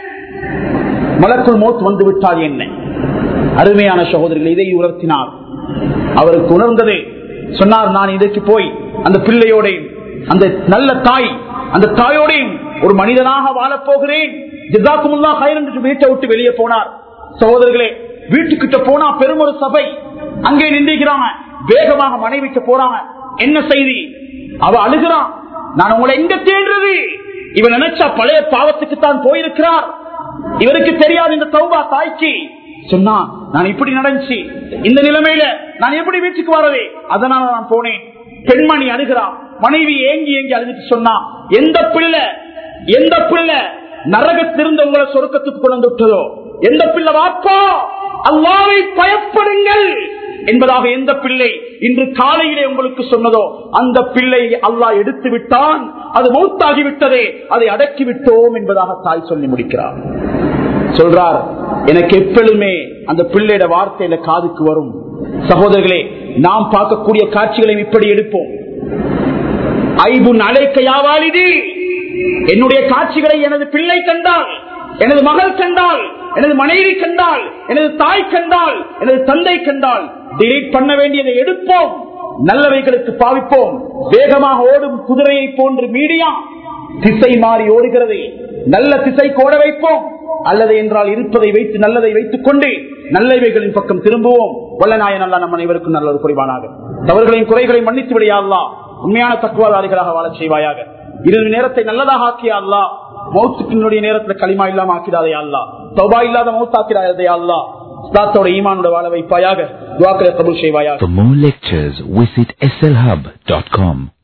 மலக்குள் மவுத் வந்து விட்டால் என்ன அருமையான சகோதரர்கள் இதை உணர்த்தினார் அவருக்கு உணர்ந்தது சொன்னார் நான் இதற்கு போய் அந்த பிள்ளையோடையும் அந்த நல்ல தாய் அந்த தாயோடையும் ஒரு மனிதனாக வாழப் போகிறேன் ஜிசாக்குமுல்லா கயிறு என்று வீட்டை விட்டு வெளியே போனார் சகோதரர்களே வீட்டுக்கிட்ட போனா பெரும் ஒரு சபை அங்கே நின்றுகிறாங்க வேகமாக மனைவிக்கு போறாங்க என்ன செய்தி அவ அழுகிறான் நான் உங்களை எங்க தேடுறது இவன் நினைச்சா பழைய பாவத்துக்கு தான் போயிருக்கிறார் இவருக்கு தெரியாது இந்த தௌபா தாய்க்கு சொன்னா நான் இப்படி நடந்துச்சு இந்த நிலைமையில நான் எப்படி வீட்டுக்கு வரவே அதனால நான் போனேன் பெண்மணி அழுகிறான் மனைவி ஏங்கி ஏங்கி அழுதுட்டு சொன்னா எந்த பிள்ளை எந்த பிள்ளை நரகத்திலிருந்து உங்களை சொருக்கத்துக்கு கொண்டு விட்டதோ எந்த பிள்ளை வாப்பா அல்லாவை பயப்படுங்கள் என்பதாக எந்த பிள்ளை இன்று காலையிலே உங்களுக்கு சொன்னதோ அந்த பிள்ளை அல்லாஹ் எடுத்து விட்டான் அது மௌத்தாகி விட்டதே அதை அடக்கி விட்டோம் என்பதாக தாய் சொல்லி முடிக்கிறார் சொல்றார் எனக்கு எப்பொழுதுமே அந்த பிள்ளையோட வார்த்தையில காதுக்கு வரும் சகோதரர்களே நாம் பார்க்கக்கூடிய காட்சிகளை இப்படி எடுப்போம் ஐபுன் அழைக்க யாவாலிதி என்னுடைய காட்சிகளை எனது பிள்ளை கண்டால் எனது மகள் கண்டால் எனது மனைவி கண்டால் எனது தாய் கண்டால் எனது தந்தை கண்டால் டிலீட் பண்ண வேண்டியதை எடுப்போம் நல்லவைகளுக்கு பாவிப்போம் வேகமாக ஓடும் குதிரையை போன்று மீடியா திசை மாறி ஓடுகிறது நல்ல திசை கோட வைப்போம் அல்லது என்றால் இருப்பதை வைத்து நல்லதை வைத்துக் கொண்டு நல்லவைகளின் பக்கம் திரும்புவோம் வல்லநாயன் அல்லா நம் அனைவருக்கும் நல்ல ஒரு குறைவானாக தவறுகளையும் குறைகளையும் மன்னித்து விடையா உண்மையான தக்குவாதாரிகளாக வாழச் செய்வாயாக இறுதி நேரத்தை நல்லதாக ஆக்கியா அல்லா மௌத்துக்கினுடைய நேரத்தில் களிமா இல்லாம ஆக்கிடாதே அல்லா தௌபா இல்லாத மௌத்தாக்கிடாதே அல்லா ஸ்தாத்தோட ஈமானோட வாழ வைப்பாயாக துவாக்களை கபுல் செய்வாயாக For more lectures, visit slhub.com.